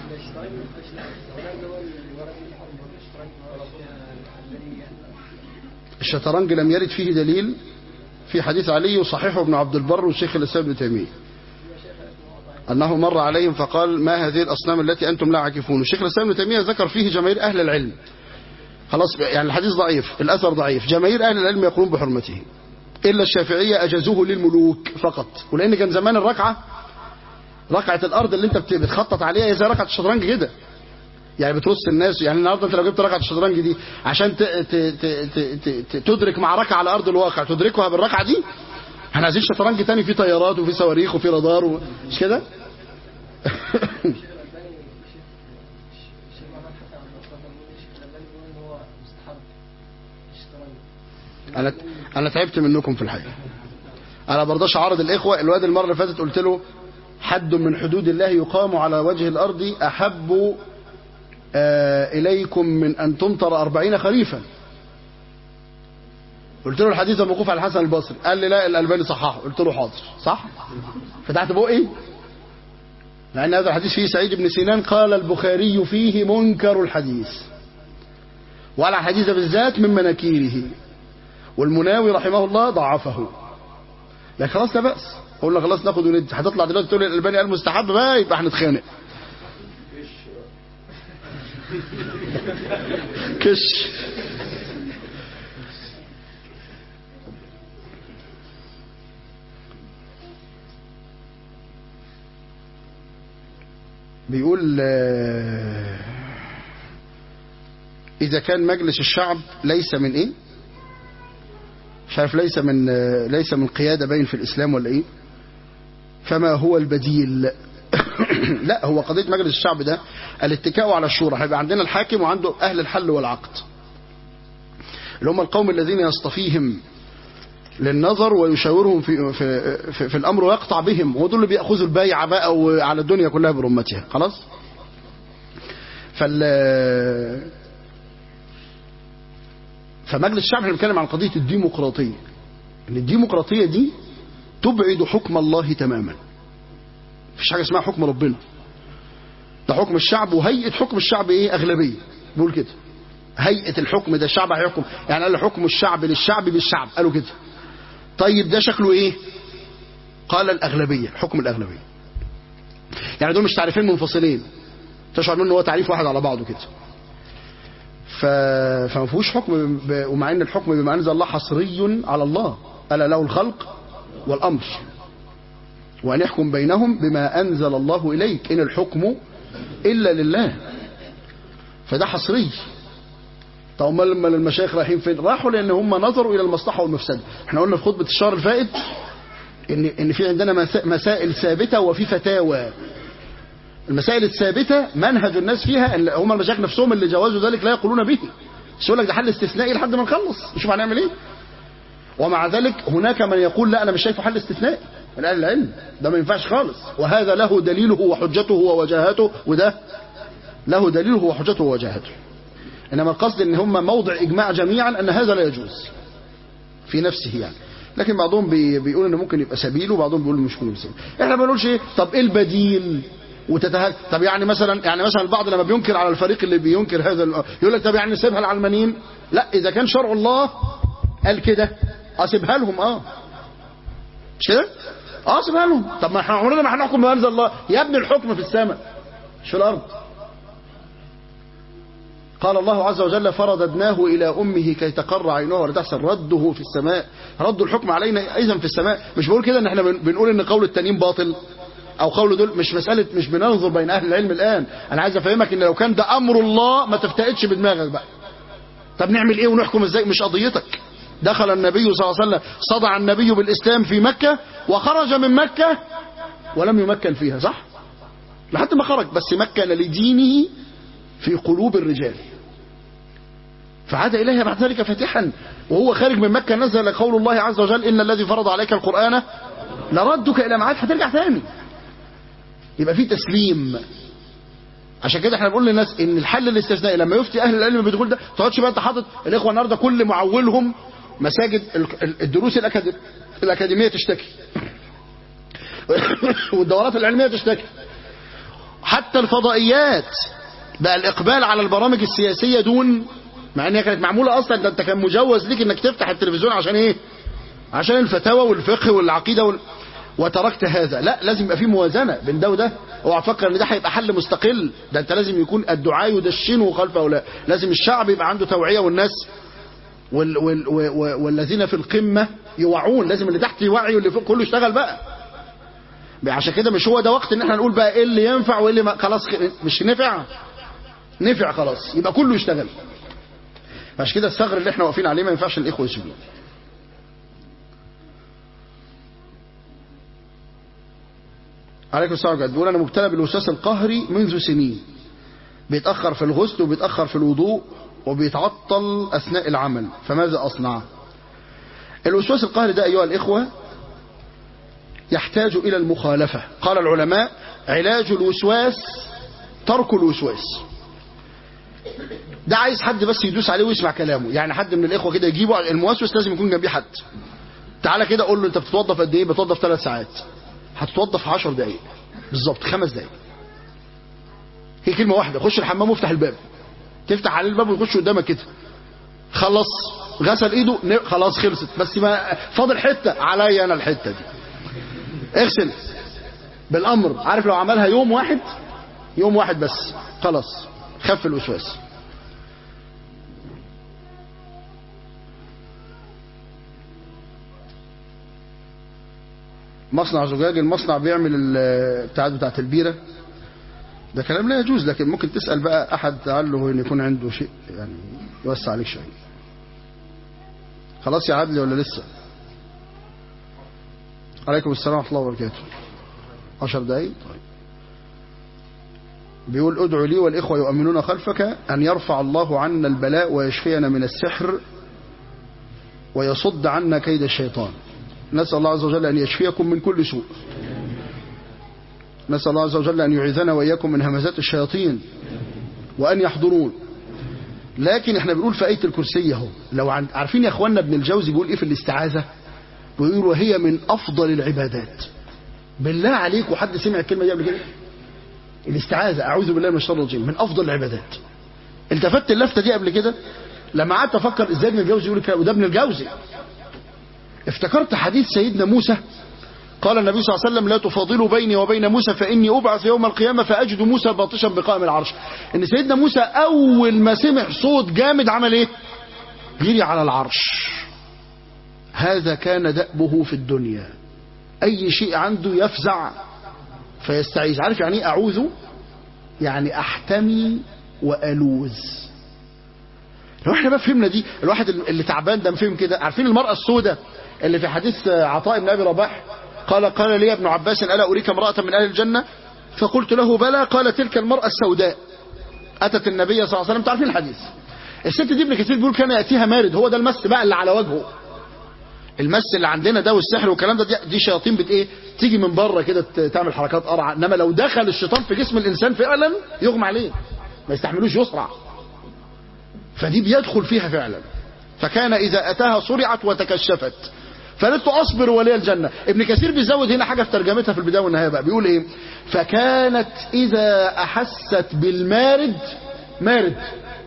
الشطرنج لم يرد فيه دليل في حديث علي يصححه ابن عبد البر والشيخ الاسلام ابن تيميه انه مر عليهم فقال ما هذه الاصنام التي انتم لا عاكفون الشيخ الاسلام ابن تيميه ذكر فيه جماهير اهل العلم خلاص يعني الحديث ضعيف الأثر ضعيف جماهير أهل العلم يقولون بحرمته إلا الشافعية أجازوه للملوك فقط ولأن كان زمان الركعة ركعة الأرض اللي أنت بتخطط عليها هي زي ركعة الشطرنج كده يعني بترص الناس يعني النهارده انت لو جبت ركعه الشطرنج دي عشان ت ت ت ت ت تدرك مع ركعه على ارض الواقع تدركها بالركعه دي احنا عايزين شطرنج تاني فيه طيارات وفيه صواريخ وفيه رادار و... مش كده انا انا تعبت منكم في الحقيقه انا برضاش اعرض الاخوه الواد المره اللي فاتت قلت له حد من حدود الله يقام على وجه الارض احب آه اليكم من ان تمطر أربعين خريفا قلت له الحديث الموقوف على الحسن البصري قال لي لا الالباني صححه قلت له حاضر صح فتحت بقي لان هذا الحديث فيه سعيد بن سنان قال البخاري فيه منكر الحديث وعلى الحديث بالذات من مناكيره والمناوي رحمه الله ضعفه لكن خلاص لا بأس قلنا خلاص ناخد وندي هتطلع دلوقتي تقول الالباني قال مستحب بقى يبقى هنتخانق كش بيقول آه، إذا كان مجلس الشعب ليس من إيه مش عارف ليس من آه، ليس من قيادة باين في الإسلام ولا إيه فما هو البديل لا هو قضية مجلس الشعب ده الاتكاء على الشورى هيبقى عندنا الحاكم وعنده أهل الحل والعقد اللي هم القوم الذين يصطفيهم للنظر ويشاورهم في في في, في الامر ويقطع بهم ودول اللي بياخذوا البيعه بقى وعلى الدنيا كلها برمتها خلاص فال فمجلس الشعب احنا بنتكلم عن قضيه الديمقراطيه ان الديمقراطيه دي تبعد حكم الله تماما مفيش حاجه اسمها حكم ربنا ده حكم الشعب وهيئه حكم الشعب ايه اغلبيه بيقول كده هيئه الحكم ده الشعب هيحكم يعني قال حكم الشعب للشعب بالشعب قالوا كده طيب ده شكله ايه قال الأغلبية حكم الأغلبية يعني دول مش تعريفين منفصلين تشعر منه هو تعريف واحد على بعضه كده ف... فما فيهوش حكم ب... ومع ان الحكم بما انزل الله حصري على الله الا له الخلق والامر وان يحكم بينهم بما انزل الله اليك ان الحكم الا لله فده حصري طب امال لما المشايخ رايحين فين راحوا لان هم نظروا الى المصلحه والمفسده احنا قلنا في خطبه الشهر الفائت ان ان في عندنا مسا- مسائل ثابته وفي فتاوى المسائل الثابته منهج الناس فيها ان هم المشايخ نفسهم اللي جوازوا ذلك لا يقولون به بس يقول لك ده حل استثنائي لحد ما نخلص نشوف هنعمل ايه ومع ذلك هناك من يقول لا انا مش شايفه حل استثنائي من اهل العلم ده ما ينفعش خالص وهذا له دليله وحجته ووجاهته وده له دليله وحجته ووجاهته انما القصد ان هم موضع اجماع جميعا ان هذا لا يجوز في نفسه يعني لكن بعضهم بي بيقول انه ممكن يبقى سبيل وبعضهم بيقول مش ممكن سبيل احنا ما بنقولش ايه طب ايه البديل وتتهل طب يعني مثلا يعني مثلا البعض لما بينكر على الفريق اللي بينكر هذا ال- يقول لك طب يعني نسيبها العلمانيين لا اذا كان شرع الله قال كده اسيبها لهم اه مش كده اه سيبها لهم طب ما احنا عمرنا ما هنحكم بما انزل الله يا ابني الحكم في السماء مش في الارض قال الله عز وجل فرددناه إلى أمه كي تقر عينها ولا تحسن رده في السماء رد الحكم علينا إذا في السماء مش بقول كده إن احنا بن- بنقول إن قول التانيين باطل أو قول دول مش مسألة مش بننظر بين أهل العلم الآن أنا عايز أفهمك إن لو كان ده أمر الله ما تفتقدش بدماغك بقى طب نعمل إيه ونحكم إزاي مش قضيتك دخل النبي صلى الله عليه وسلم صدع النبي بالإسلام في مكة وخرج من مكة ولم يمكن فيها صح لحد ما خرج بس مكن لدينه في قلوب الرجال فعاد إليها بعد ذلك فاتحا وهو خارج من مكة نزل قول الله عز وجل إن الذي فرض عليك القرآن لردك إلى معاد هترجع ثاني يبقى في تسليم عشان كده احنا بنقول للناس ان الحل الاستثنائي لما يفتي اهل العلم بدخول ده ما تقعدش بقى انت حاطط الاخوه النهارده كل معولهم مساجد ال- ال- الدروس الأكاد- الاكاديميه تشتكي والدورات العلميه تشتكي حتى الفضائيات بقى الاقبال على البرامج السياسيه دون مع ان هي كانت معموله اصلا ده انت كان مجوز ليك انك تفتح التلفزيون عشان ايه عشان الفتاوى والفقه والعقيده وال... وتركت هذا لا لازم يبقى في موازنه بين ده وده اوعى تفكر ان ده هيبقى حل مستقل ده انت لازم يكون الدعاء يدشنه خلف هؤلاء لازم الشعب يبقى عنده توعيه والناس وال... وال... وال... والذين في القمه يوعون لازم اللي تحت يوعي واللي فوق كله يشتغل بقى عشان كده مش هو ده وقت ان احنا نقول بقى ايه اللي ينفع وايه اللي ما... خلاص مش نفع نفع خلاص يبقى كله يشتغل عشان كده الثغر اللي احنا واقفين عليه ما ينفعش الاخوه يسيبوه عليكم السلام عليكم بيقول انا مبتلى بالوسواس القهري منذ سنين بيتاخر في الغسل وبيتاخر في الوضوء وبيتعطل اثناء العمل فماذا اصنع الوسواس القهري ده ايها الاخوه يحتاج الى المخالفه قال العلماء علاج الوسواس ترك الوسواس ده عايز حد بس يدوس عليه ويسمع كلامه يعني حد من الاخوه كده يجيبه الموسوس لازم يكون جنبيه حد تعالى كده قول له انت بتتوضى قد ايه بتوضى ثلاث ساعات هتتوضى في 10 دقائق بالظبط خمس دقائق هي كلمه واحده خش الحمام وافتح الباب تفتح عليه الباب ويخش قدامك كده خلص غسل ايده ن- خلاص خلصت بس ما فاضل حته عليا انا الحته دي اغسل بالامر عارف لو عملها يوم واحد يوم واحد بس خلاص خف الوسواس مصنع زجاج المصنع بيعمل البتاعات بتاعت البيره ده كلام لا يجوز لكن ممكن تسال بقى احد لعله ان يكون عنده شيء يعني يوسع عليك شويه خلاص يا عدلي ولا لسه عليكم السلام ورحمه الله وبركاته عشر دقايق طيب بيقول ادعو لي والإخوة يؤمنون خلفك أن يرفع الله عنا البلاء ويشفينا من السحر ويصد عنا كيد الشيطان نسأل الله عز وجل أن يشفيكم من كل سوء نسأل الله عز وجل أن يعيذنا وإياكم من همزات الشياطين وأن يحضرون لكن احنا بنقول في آية الكرسي اهو لو عن- عارفين يا اخوانا ابن الجوزي بيقول ايه في الاستعاذة بيقول وهي من أفضل العبادات بالله عليك وحد سمع الكلمة دي قبل كده الاستعاذة أعوذ بالله من الشر الرجيم من أفضل العبادات التفت اللفتة دي قبل كده لما قعدت أفكر إزاي ابن الجوزي يقول الكلام وده ابن الجوزي افتكرت حديث سيدنا موسى قال النبي صلى الله عليه وسلم لا تفاضلوا بيني وبين موسى فإني أبعث يوم القيامة فأجد موسى باطشا بقائم العرش إن سيدنا موسى أول ما سمع صوت جامد عمل إيه جري على العرش هذا كان دأبه في الدنيا أي شيء عنده يفزع فيستعيذ عارف يعني ايه أعوذ يعني أحتمي وألوذ لو احنا بقى فهمنا دي الواحد اللي تعبان ده فهم كده عارفين المرأة السوداء اللي في حديث عطاء بن أبي رباح قال قال لي ابن عباس ألا أريك امرأة من أهل الجنة فقلت له بلى قال تلك المرأة السوداء أتت النبي صلى الله عليه وسلم تعرفين الحديث الست دي ابن كثير بيقول كان يأتيها مارد هو ده المس بقى اللي على وجهه المس اللي عندنا ده والسحر والكلام ده دي, دي شياطين بت ايه تيجي من بره كده ت- تعمل حركات قرعه انما لو دخل الشيطان في جسم الانسان فعلا يغمى عليه ما يستحملوش يسرع فدي بيدخل فيها فعلا فكان اذا اتاها صرعت وتكشفت فقالت له اصبر ولي الجنه ابن كثير بيزود هنا حاجه في ترجمتها في البدايه والنهايه بقى بيقول ايه فكانت اذا احست بالمارد مارد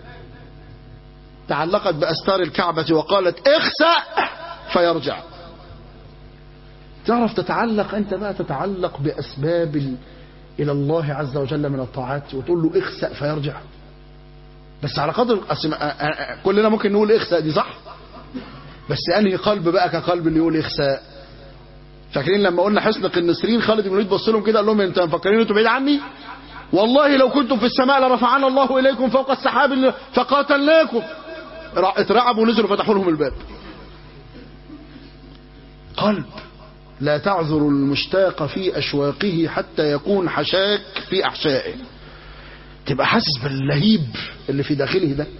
تعلقت باستار الكعبه وقالت اخسأ فيرجع تعرف تتعلق انت بقى تتعلق باسباب ال... الى الله عز وجل من الطاعات وتقول له اخسأ فيرجع بس على قدر أسم... أ- أ- كلنا ممكن نقول اخسأ دي صح بس انهي قلب بقى كقلب اللي يقول اخسأ فاكرين لما قلنا حسن النسرين خالد بن الوليد بص لهم كده قال لهم انت مفكرين انتوا بعيد عني والله لو كنتم في السماء لرفعنا الله اليكم فوق السحاب اللي- فقاتلناكم را- اترعبوا ونزلوا فتحوا لهم الباب قلب لا تعذر المشتاق في أشواقه حتى يكون حشاك في أحشائه تبقى حاسس باللهيب اللي في داخله ده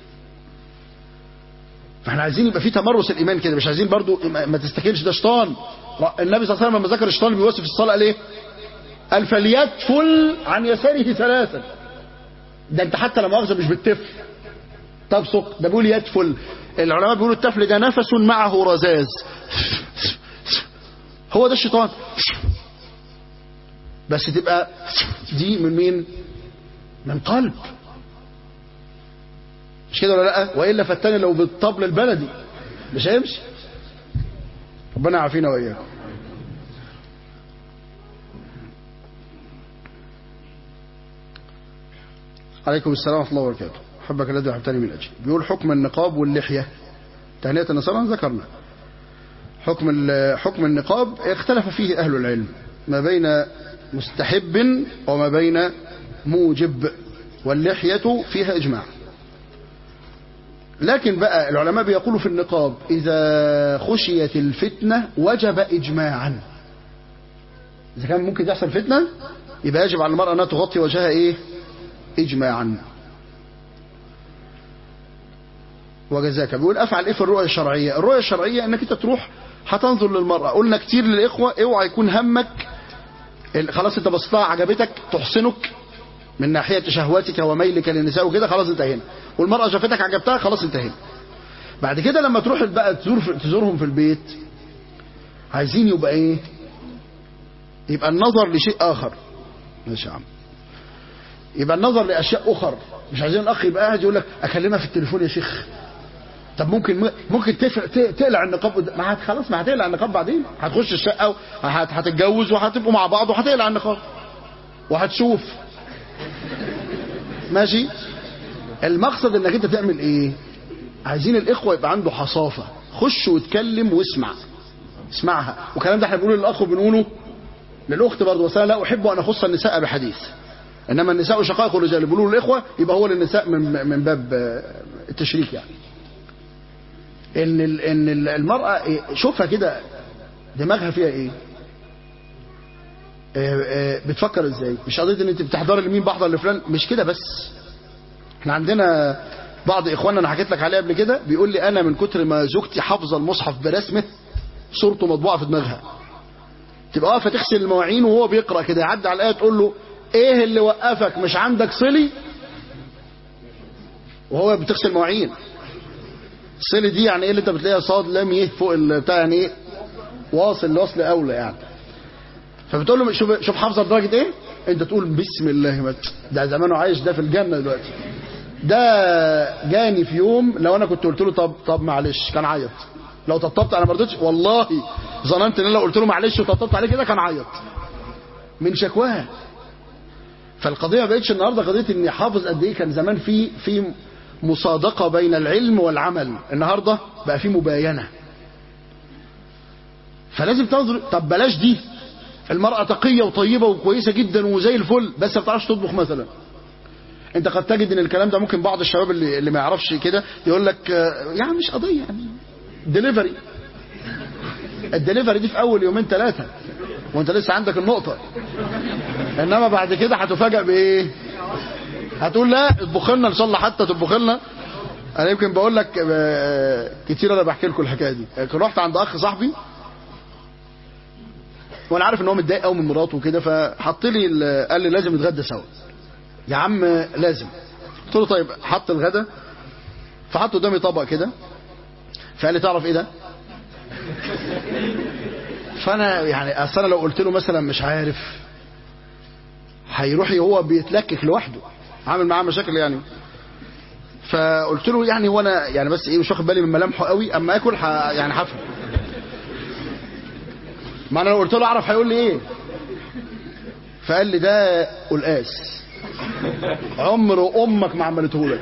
فاحنا عايزين يبقى في تمرس الإيمان كده مش عايزين برضو ما ما تستكينش ده شيطان النبي صلى الله عليه وسلم لما ذكر الشيطان بيوصف الصلاة قال ايه قال فليتفل عن يساره ثلاثا ده انت حتى لما مؤاخذة مش بتف تبصق ده بيقول يدفل العلماء بيقولوا التفل ده نفس معه رذاذ هو ده الشيطان بس تبقى دي من مين من قلب مش كده ولا لا والا فالتاني لو بالطبل البلدي مش هيمشي ربنا يعافينا واياكم عليكم السلام ورحمه الله وبركاته حبك الذي احبتني من اجل بيقول حكم النقاب واللحيه تهنئه النصارى ذكرنا حكم ال- حكم النقاب اختلف فيه أهل العلم ما بين مستحب وما بين موجب واللحية فيها إجماع لكن بقى العلماء بيقولوا في النقاب إذا خشيت الفتنة وجب إجماعا اذا كان ممكن تحصل فتنه يبقى يجب على المراه انها تغطي وجهها ايه اجماعا وجزاك بيقول افعل ايه في الرؤيه الشرعيه الرؤيه الشرعيه انك انت تروح هتنظر للمراه قلنا كتير للاخوه اوعى يكون همك ال- خلاص انت بصيتها عجبتك تحسنك من ناحيه شهواتك وميلك للنساء وكده خلاص انتهينا والمراه شافتك عجبتها خلاص انتهينا بعد كده لما تروح بقى تزور تزورهم في البيت عايزين يبقى ايه يبقى النظر لشيء اخر ماشي يا عم يبقى النظر لاشياء اخر مش عايزين الاخ يبقى قاعد يقول لك اكلمها في التليفون يا شيخ طب ممكن ممكن تفرق ت- تقلع النقاب قدام- ما هت- خلاص ما هتقلع النقاب بعدين هتخش الشقه وهت- هتتجوز وهتبقوا مع بعض وهتقلع النقاب وهتشوف ماشي المقصد انك انت تعمل ايه عايزين الاخوه يبقى عنده حصافه خش واتكلم واسمع اسمعها والكلام ده احنا بنقوله للاخ وبنقوله للاخت برضه بس انا لا احب ان اخص النساء بحديث انما النساء شقائق الرجال بيقولوا للاخوه يبقى هو للنساء من من باب آه، التشريك يعني ان ال- ان ال- المراه إيه، شوفها كده دماغها فيها ايه آه، آه، بتفكر ازاي مش قضيه ان انت بتحضري لمين بحضر لفلان مش كده بس احنا عندنا بعض اخواننا انا حكيت لك عليه قبل كده بيقول لي انا من كتر ما زوجتي حافظه المصحف برسمه صورته مطبوعه في دماغها تبقى واقفه تغسل المواعين وهو بيقرا كده يعدي على الايه تقول له ايه اللي وقفك مش عندك صلي وهو بتغسل مواعين الصلي دي يعني ايه اللي انت بتلاقيها صاد لام يه فوق البتاع يعني ايه واصل لوصل اولى يعني فبتقول له شوف شوف حافظه لدرجه ايه انت تقول بسم الله مات ده زمانه عايش ده في الجنه دلوقتي ده جاني في يوم لو انا كنت قلت له طب طب معلش كان عيط لو طبطبت انا ما رضيتش والله ظننت ان انا لو قلت له معلش وطبطبت عليه كده كان عيط من شكواها فالقضيه ما بقتش النهارده قضيه اني حافظ قد ايه كان زمان في في مصادقه بين العلم والعمل النهارده بقى في مباينه فلازم تنظر طب بلاش دي المرأة تقية وطيبة وكويسة جدا وزي الفل بس ما بتعرفش تطبخ مثلا انت قد تجد ان الكلام ده ممكن بعض الشباب اللي, اللي ما يعرفش كده يقول لك آه، يعني مش قضية يعني ديليفري الدليفري دي في اول يومين ثلاثة وانت لسه عندك النقطة انما بعد كده هتفاجئ بايه هتقول لا اطبخ لنا ان شاء الله حتى تطبخ لنا انا يمكن بقول لك آه، كتير انا بحكي لكم الحكايه دي كنت رحت عند اخ صاحبي وانا عارف ان هو متضايق قوي من مراته وكده فحط لي ال- قال لي لازم نتغدى سوا يا عم لازم قلت له طيب حط الغدا فحط قدامي طبق كده فقال لي تعرف ايه ده فانا يعني اصل انا لو قلت له مثلا مش عارف هيروح هو بيتلكك لوحده عامل معاه مشاكل يعني فقلت له يعني هو انا يعني بس ايه مش واخد بالي من ملامحه قوي اما اكل ح... يعني هفهم ما انا لو قلت له اعرف هيقول لي ايه فقال لي ده قلقاس عمر امك ما عملته لك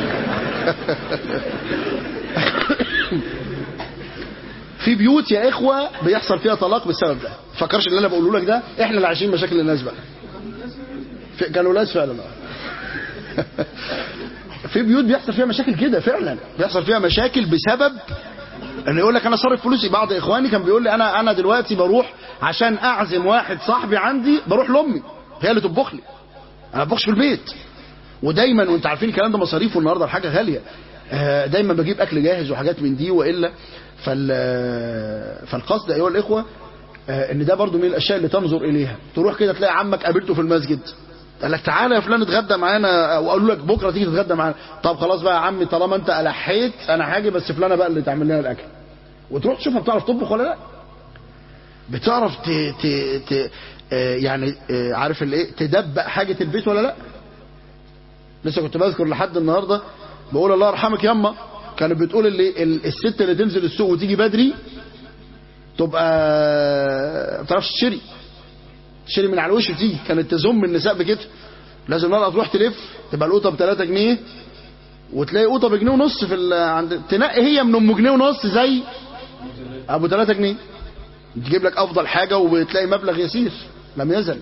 في بيوت يا اخوه بيحصل فيها طلاق بسبب ده فكرش اللي انا بقوله لك ده احنا اللي عايشين مشاكل الناس بقى في- كانوا ناس فعلا آه. في بيوت بيحصل فيها مشاكل كده فعلا بيحصل فيها مشاكل بسبب ان يقول لك انا صارف فلوسي بعض اخواني كان بيقول لي انا انا دلوقتي بروح عشان اعزم واحد صاحبي عندي بروح لامي هي اللي تطبخ لي انا ما بطبخش في البيت ودايما وانت عارفين الكلام ده مصاريفه النهارده الحاجه غاليه آه، دايما بجيب اكل جاهز وحاجات من دي والا فال فالقصد ايها الاخوه آه، ان ده برضو من الاشياء اللي تنظر اليها تروح كده تلاقي عمك قابلته في المسجد قال لك تعالى يا فلان اتغدى معانا وقالوا لك بكره تيجي تتغدى معانا طب خلاص بقى يا عمي طالما انت الحيت انا هاجي بس فلانه بقى اللي تعمل لنا الاكل وتروح تشوفها بتعرف تطبخ ولا لا بتعرف ت... ت... ت... آه، يعني آه، عارف الايه تدبق حاجه البيت ولا لا لسه كنت بذكر لحد النهارده بقول الله يرحمك ياما كانت بتقول اللي ال- الست اللي تنزل السوق وتيجي بدري تبقى ما بتعرفش تشتري تشتري من على الوش وتيجي كانت تزم النساء بكده لازم المرأة تروح تلف تبقى القوطة ب 3 جنيه وتلاقي قوطة بجنيه ونص في ال- عند تنقي هي من ام جنيه ونص زي ابو 3 جنيه تجيب لك افضل حاجة وبتلاقي مبلغ يسير لم يزل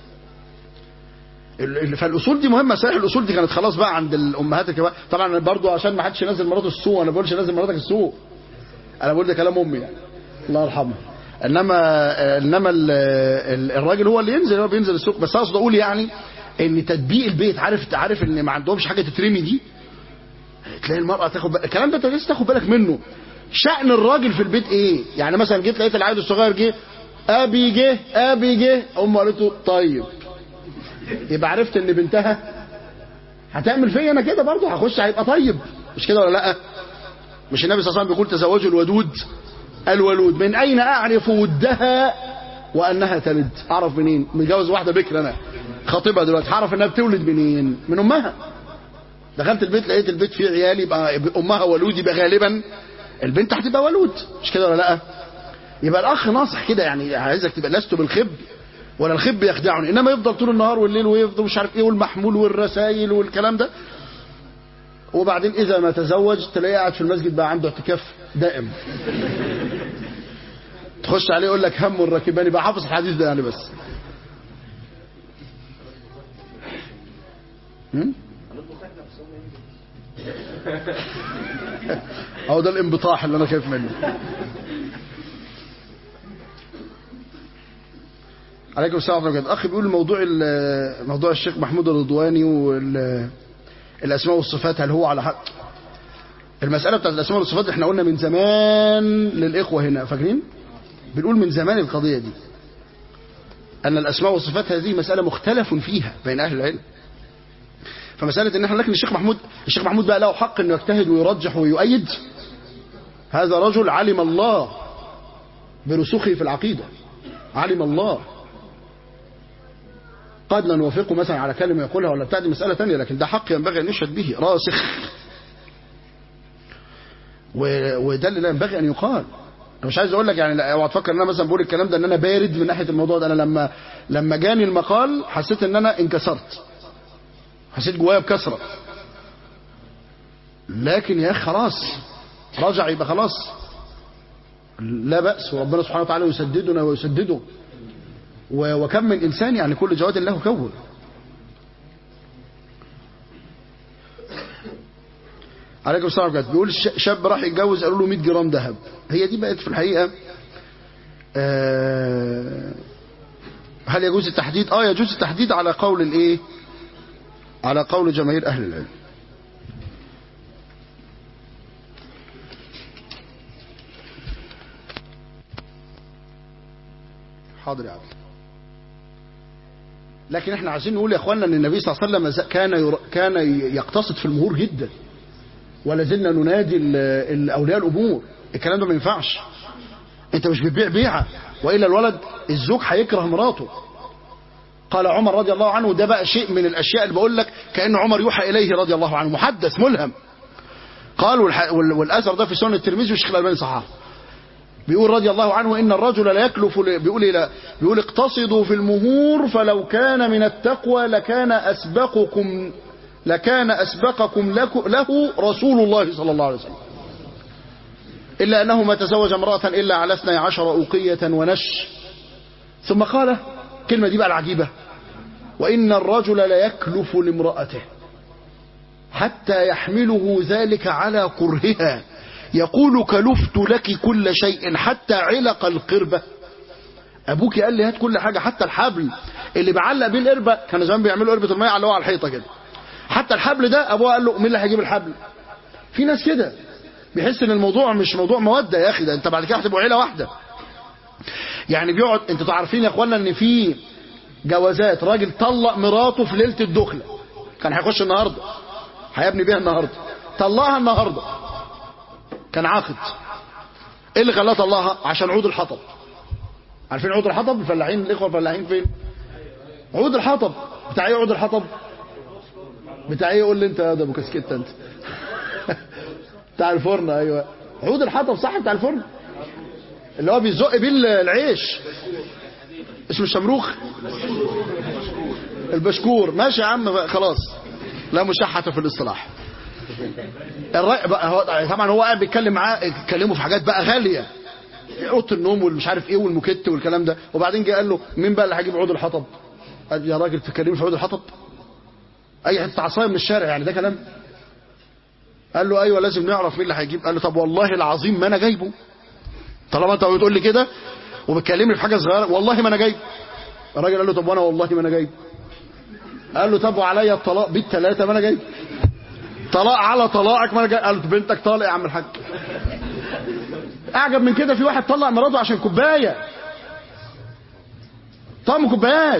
ال- ال- فالاصول دي مهمه صحيح الاصول دي كانت خلاص بقى عند الامهات الكبار طبعا برضو عشان ما حدش ينزل مراته السوق انا ما بقولش نزل مراتك السوق انا بقول ده كلام امي يعني الله يرحمها انما انما ال- ال- الراجل هو اللي ينزل هو بينزل السوق بس اقصد اقول يعني ان تدبيق البيت عارف عارف ان ما عندهمش حاجه تترمي دي تلاقي المرأة تاخد بالك الكلام ده انت لسه تاخد بالك منه شأن الراجل في البيت ايه يعني مثلا جيت لقيت العيل الصغير جه ابي جه ابي جه امه قالت له طيب يبقى عرفت ان بنتها هتعمل فيا انا كده برضه هخش هيبقى طيب مش كده ولا لا مش النبي صلى الله عليه وسلم بيقول تزوجوا الودود الولود من اين اعرف ودها وانها تلد اعرف منين متجوز واحده بكر انا خطيبها دلوقتي هعرف انها بتولد منين من امها دخلت البيت لقيت البيت فيه عيال يبقى امها ولود يبقى غالبا البنت هتبقى ولود مش كده ولا لا يبقى الاخ ناصح كده يعني عايزك تبقى لست بالخب ولا الخب يخدعني انما يفضل طول النهار والليل ويفضل مش عارف ايه والمحمول والرسائل والكلام ده وبعدين اذا ما تزوج تلاقيه قاعد في المسجد بقى عنده اعتكاف دائم تخش عليه يقول لك هم الراكبان يبقى حافظ الحديث ده يعني بس هم؟ اهو ده الانبطاح اللي انا خايف منه عليكم السلام ورحمه الله اخي بيقول موضوع ال- موضوع الشيخ محمود الرضواني والاسماء والصفات هل هو على حق المساله بتاعت الاسماء والصفات احنا قلنا من زمان للاخوه هنا فاكرين بنقول من زمان القضيه دي ان الاسماء والصفات هذه مساله مختلف فيها بين اهل العلم فمساله ان احنا لكن الشيخ محمود الشيخ محمود بقى له حق انه يجتهد ويرجح ويؤيد هذا رجل علم الله برسوخه في العقيده علم الله قد لا نوافقه مثلا على كلمه يقولها ولا بتاع دي مساله ثانيه لكن ده حق ينبغي ان يشهد به راسخ و- وده اللي لا ينبغي ان يقال انا مش عايز اقول لك يعني لا اوعى تفكر ان انا مثلا بقول الكلام ده ان انا بارد من ناحيه الموضوع ده انا لما لما جاني المقال حسيت ان انا انكسرت حسيت جوايا بكسره لكن يا اخي خلاص رجع يبقى خلاص لا بأس وربنا سبحانه وتعالى يسددنا ويسدده و- وكم من إنسان يعني كل جواد له كون عليكم السلام عليكم بيقول ش- شاب راح يتجوز قالوا له 100 جرام ذهب هي دي بقت في الحقيقة آه، هل يجوز التحديد اه يجوز التحديد على قول الايه على قول جماهير اهل العلم حاضر يا عبد لكن احنا عايزين نقول يا اخوانا ان النبي صلى الله عليه وسلم ز- كان ير... كان يقتصد في المهور جدا ولا زلنا ننادي ال- ال- اولياء الامور الكلام ده ما ينفعش انت مش بتبيع بيعه والا الولد الزوج هيكره مراته قال عمر رضي الله عنه ده بقى شيء من الاشياء اللي بقول لك كان عمر يوحى اليه رضي الله عنه محدث ملهم قال والح... وال- والاثر ده في سنن الترمذي والشيخ الالباني صححه بيقول رضي الله عنه ان الرجل لا يكلف ل- بيقول إيه لا بيقول اقتصدوا في المهور فلو كان من التقوى لكان اسبقكم لكان اسبقكم لك- له رسول الله صلى الله عليه وسلم الا انه ما تزوج امراه الا على اثني عشر اوقيه ونش ثم قال كلمه دي بقى العجيبه وان الرجل لا يكلف لامراته حتى يحمله ذلك على كرهها يقول كلفت لك كل شيء حتى علق القربة أبوك قال لي هات كل حاجة حتى الحبل اللي بعلق بيه القربة كانوا زمان بيعملوا قربة المية على على الحيطة كده حتى الحبل ده أبوه قال له مين اللي هيجيب الحبل في ناس كده بيحس ان الموضوع مش موضوع مودة يا اخي ده انت بعد كده هتبقوا عيلة واحدة يعني بيقعد انتوا عارفين يا اخوانا ان في جوازات راجل طلق مراته في ليلة الدخلة كان هيخش النهارده هيبني بيها النهارده طلقها النهارده كان عاقد ايه اللي خلاه طلقها عشان عود الحطب عارفين عود الحطب الفلاحين الاخوه الفلاحين فين عود الحطب بتاع ايه عود الحطب بتاع ايه قول لي انت يا ده ابو كسكت انت بتاع الفرن ايوه عود الحطب صح بتاع الفرن اللي هو بيزق بيه العيش اسمه الشمروخ البشكور ماشي يا عم خلاص لا مشحة في الاصطلاح الرأي بقى هو طبعا هو قاعد بيتكلم معاه اتكلموا في حاجات بقى غاليه اوضه النوم والمش عارف ايه والموكيت والكلام ده وبعدين جه قال له مين بقى اللي هيجيب عود الحطب قال يا راجل تتكلمي في عود الحطب اي حته عصايه من الشارع يعني ده كلام قال له ايوه لازم نعرف مين اللي هيجيب قال له طب والله العظيم ما انا جايبه طالما انت بتقول لي كده وبتكلمني في حاجه صغيره والله ما انا جايب الراجل قال له طب وانا والله ما انا جايب قال له طب وعليا الطلاق بالثلاثه ما انا جايب طلاق على طلاقك ما انا جايب قال له بنتك طالق يا عم الحاج اعجب من كده في واحد طلق مراته عشان كوبايه طعم كوبايات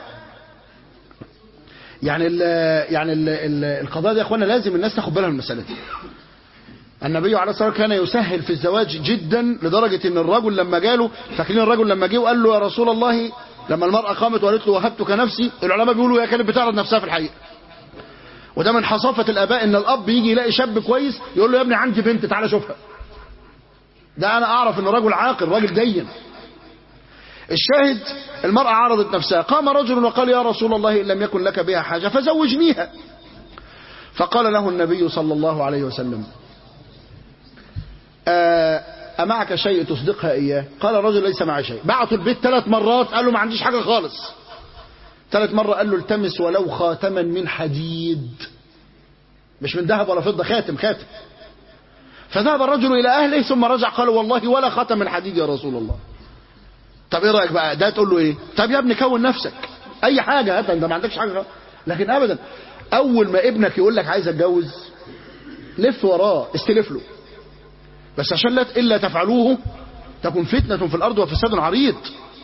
يعني ال يعني ال ال القضايا دي يا اخوانا لازم الناس تاخد بالها من المساله دي النبي عليه الصلاه والسلام كان يسهل في الزواج جدا لدرجه ان الرجل لما جاله فاكرين الرجل لما جه وقال له يا رسول الله لما المراه قامت وقالت له وهبتك نفسي العلماء بيقولوا هي كانت بتعرض نفسها في الحقيقه وده من حصافه الاباء ان الاب يجي يلاقي شاب كويس يقول له يا ابني عندي بنت تعالى شوفها ده انا اعرف ان رجل عاقل راجل دين الشاهد المرأة عرضت نفسها قام رجل وقال يا رسول الله إن لم يكن لك بها حاجة فزوجنيها فقال له النبي صلى الله عليه وسلم أمعك شيء تصدقها إياه قال الرجل ليس معي شيء بعتوا البيت ثلاث مرات قال له ما عنديش حاجة خالص ثلاث مرة قال له التمس ولو خاتما من حديد مش من ذهب ولا فضة خاتم خاتم فذهب الرجل إلى أهله ثم رجع قال والله ولا خاتم من حديد يا رسول الله طب ايه رايك بقى ده تقول له ايه طب يا ابني كون نفسك اي حاجه هات انت ما عندكش حاجه لكن ابدا اول ما ابنك يقول لك عايز اتجوز لف وراه استلف له بس عشان لا الا تفعلوه تكون فتنه في الارض وفساد عريض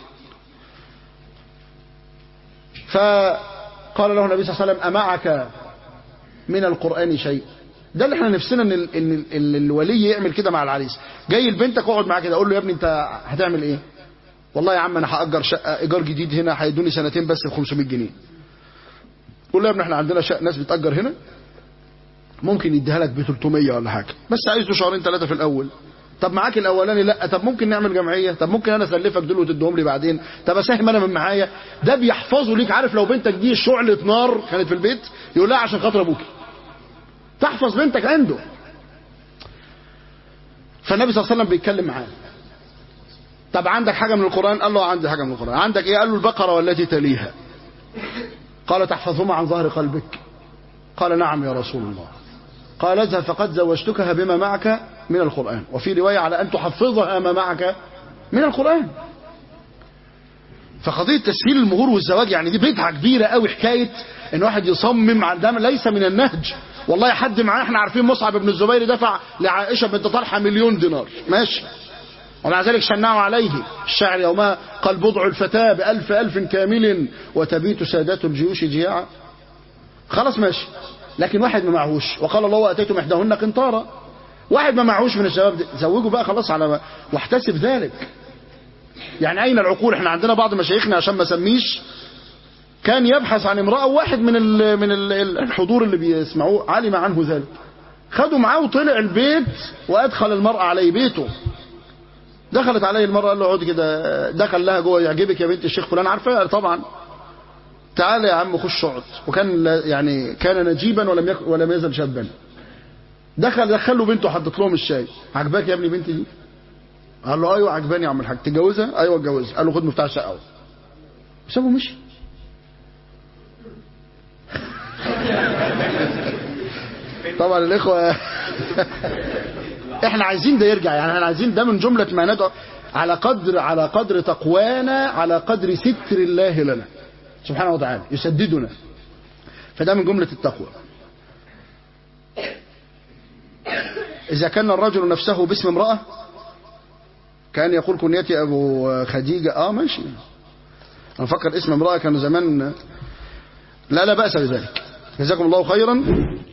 فقال له النبي صلى الله عليه وسلم امعك من القران شيء ده اللي احنا نفسنا ان ال- ان ال- ان الولي يعمل كده مع العريس جاي لبنتك اقعد معاه كده اقول له يا ابني انت هتعمل ايه والله يا عم انا هاجر شقه ايجار جديد هنا هيدوني سنتين بس ب 500 جنيه قول له يا ابني احنا عندنا شقه ناس بتاجر هنا ممكن يديها لك ب 300 ولا حاجه بس عايز له شهرين ثلاثه في الاول طب معاك الاولاني لا طب ممكن نعمل جمعيه طب ممكن انا اسلفك دول وتديهم لي بعدين طب اساهم انا من معايا ده بيحفظوا ليك عارف لو بنتك دي شعله نار كانت في البيت يقول لها عشان خاطر ابوكي تحفظ بنتك عنده فالنبي صلى الله عليه وسلم بيتكلم معاه طب عندك حاجة من القرآن قال له عندي حاجة من القرآن عندك ايه قال له البقرة والتي تليها قال تحفظهما عن ظهر قلبك قال نعم يا رسول الله قال اذهب فقد زوجتكها بما معك من القرآن وفي رواية على أن تحفظها ما معك من القرآن فقضية تسهيل المهور والزواج يعني دي بدعة كبيرة قوي حكاية ان واحد يصمم على ده ليس من النهج والله حد معاه احنا عارفين مصعب بن الزبير دفع لعائشة بنت طلحة مليون دينار ماشي ومع ذلك شنعوا عليه الشاعر يومها قال بضع الفتاة بألف ألف كامل وتبيت سادات الجيوش جياعا خلاص ماشي لكن واحد ما معهوش وقال الله واتيتم احداهن قنطارا واحد ما معهوش من الشباب ده زوجه بقى خلاص على ما واحتسب ذلك يعني اين العقول احنا عندنا بعض مشايخنا عشان ما سميش كان يبحث عن امرأة واحد من ال من ال الحضور اللي بيسمعوه علم عنه ذلك خدوا معاه وطلع البيت وادخل المرأة عليه بيته دخلت عليه المرأة قال له اقعد كده دخل لها جوه يعجبك يا بنت الشيخ فلان عارفاه طبعا تعالى يا عم خش اقعد وكان لا- يعني كان نجيبا ولم يكن ولم يزل شابا دخل دخل له بنته حطت لهم الشاي عجباك يا ابني بنتي دي قال له ايوه عجباني يا عم الحاج تتجوزها ايوه اتجوزها قال له خد مفتاح الشقه اهو سابه مشي طبعا الاخوه احنا عايزين ده يرجع يعني احنا عايزين ده من جمله ما ندعو على قدر على قدر تقوانا على قدر ستر الله لنا سبحانه وتعالى يسددنا فده من جمله التقوى اذا كان الرجل نفسه باسم امراه كان يقول كنيتي ابو خديجه اه ماشي انا فكر اسم امراه كان زمان لا لا باس بذلك جزاكم الله خيرا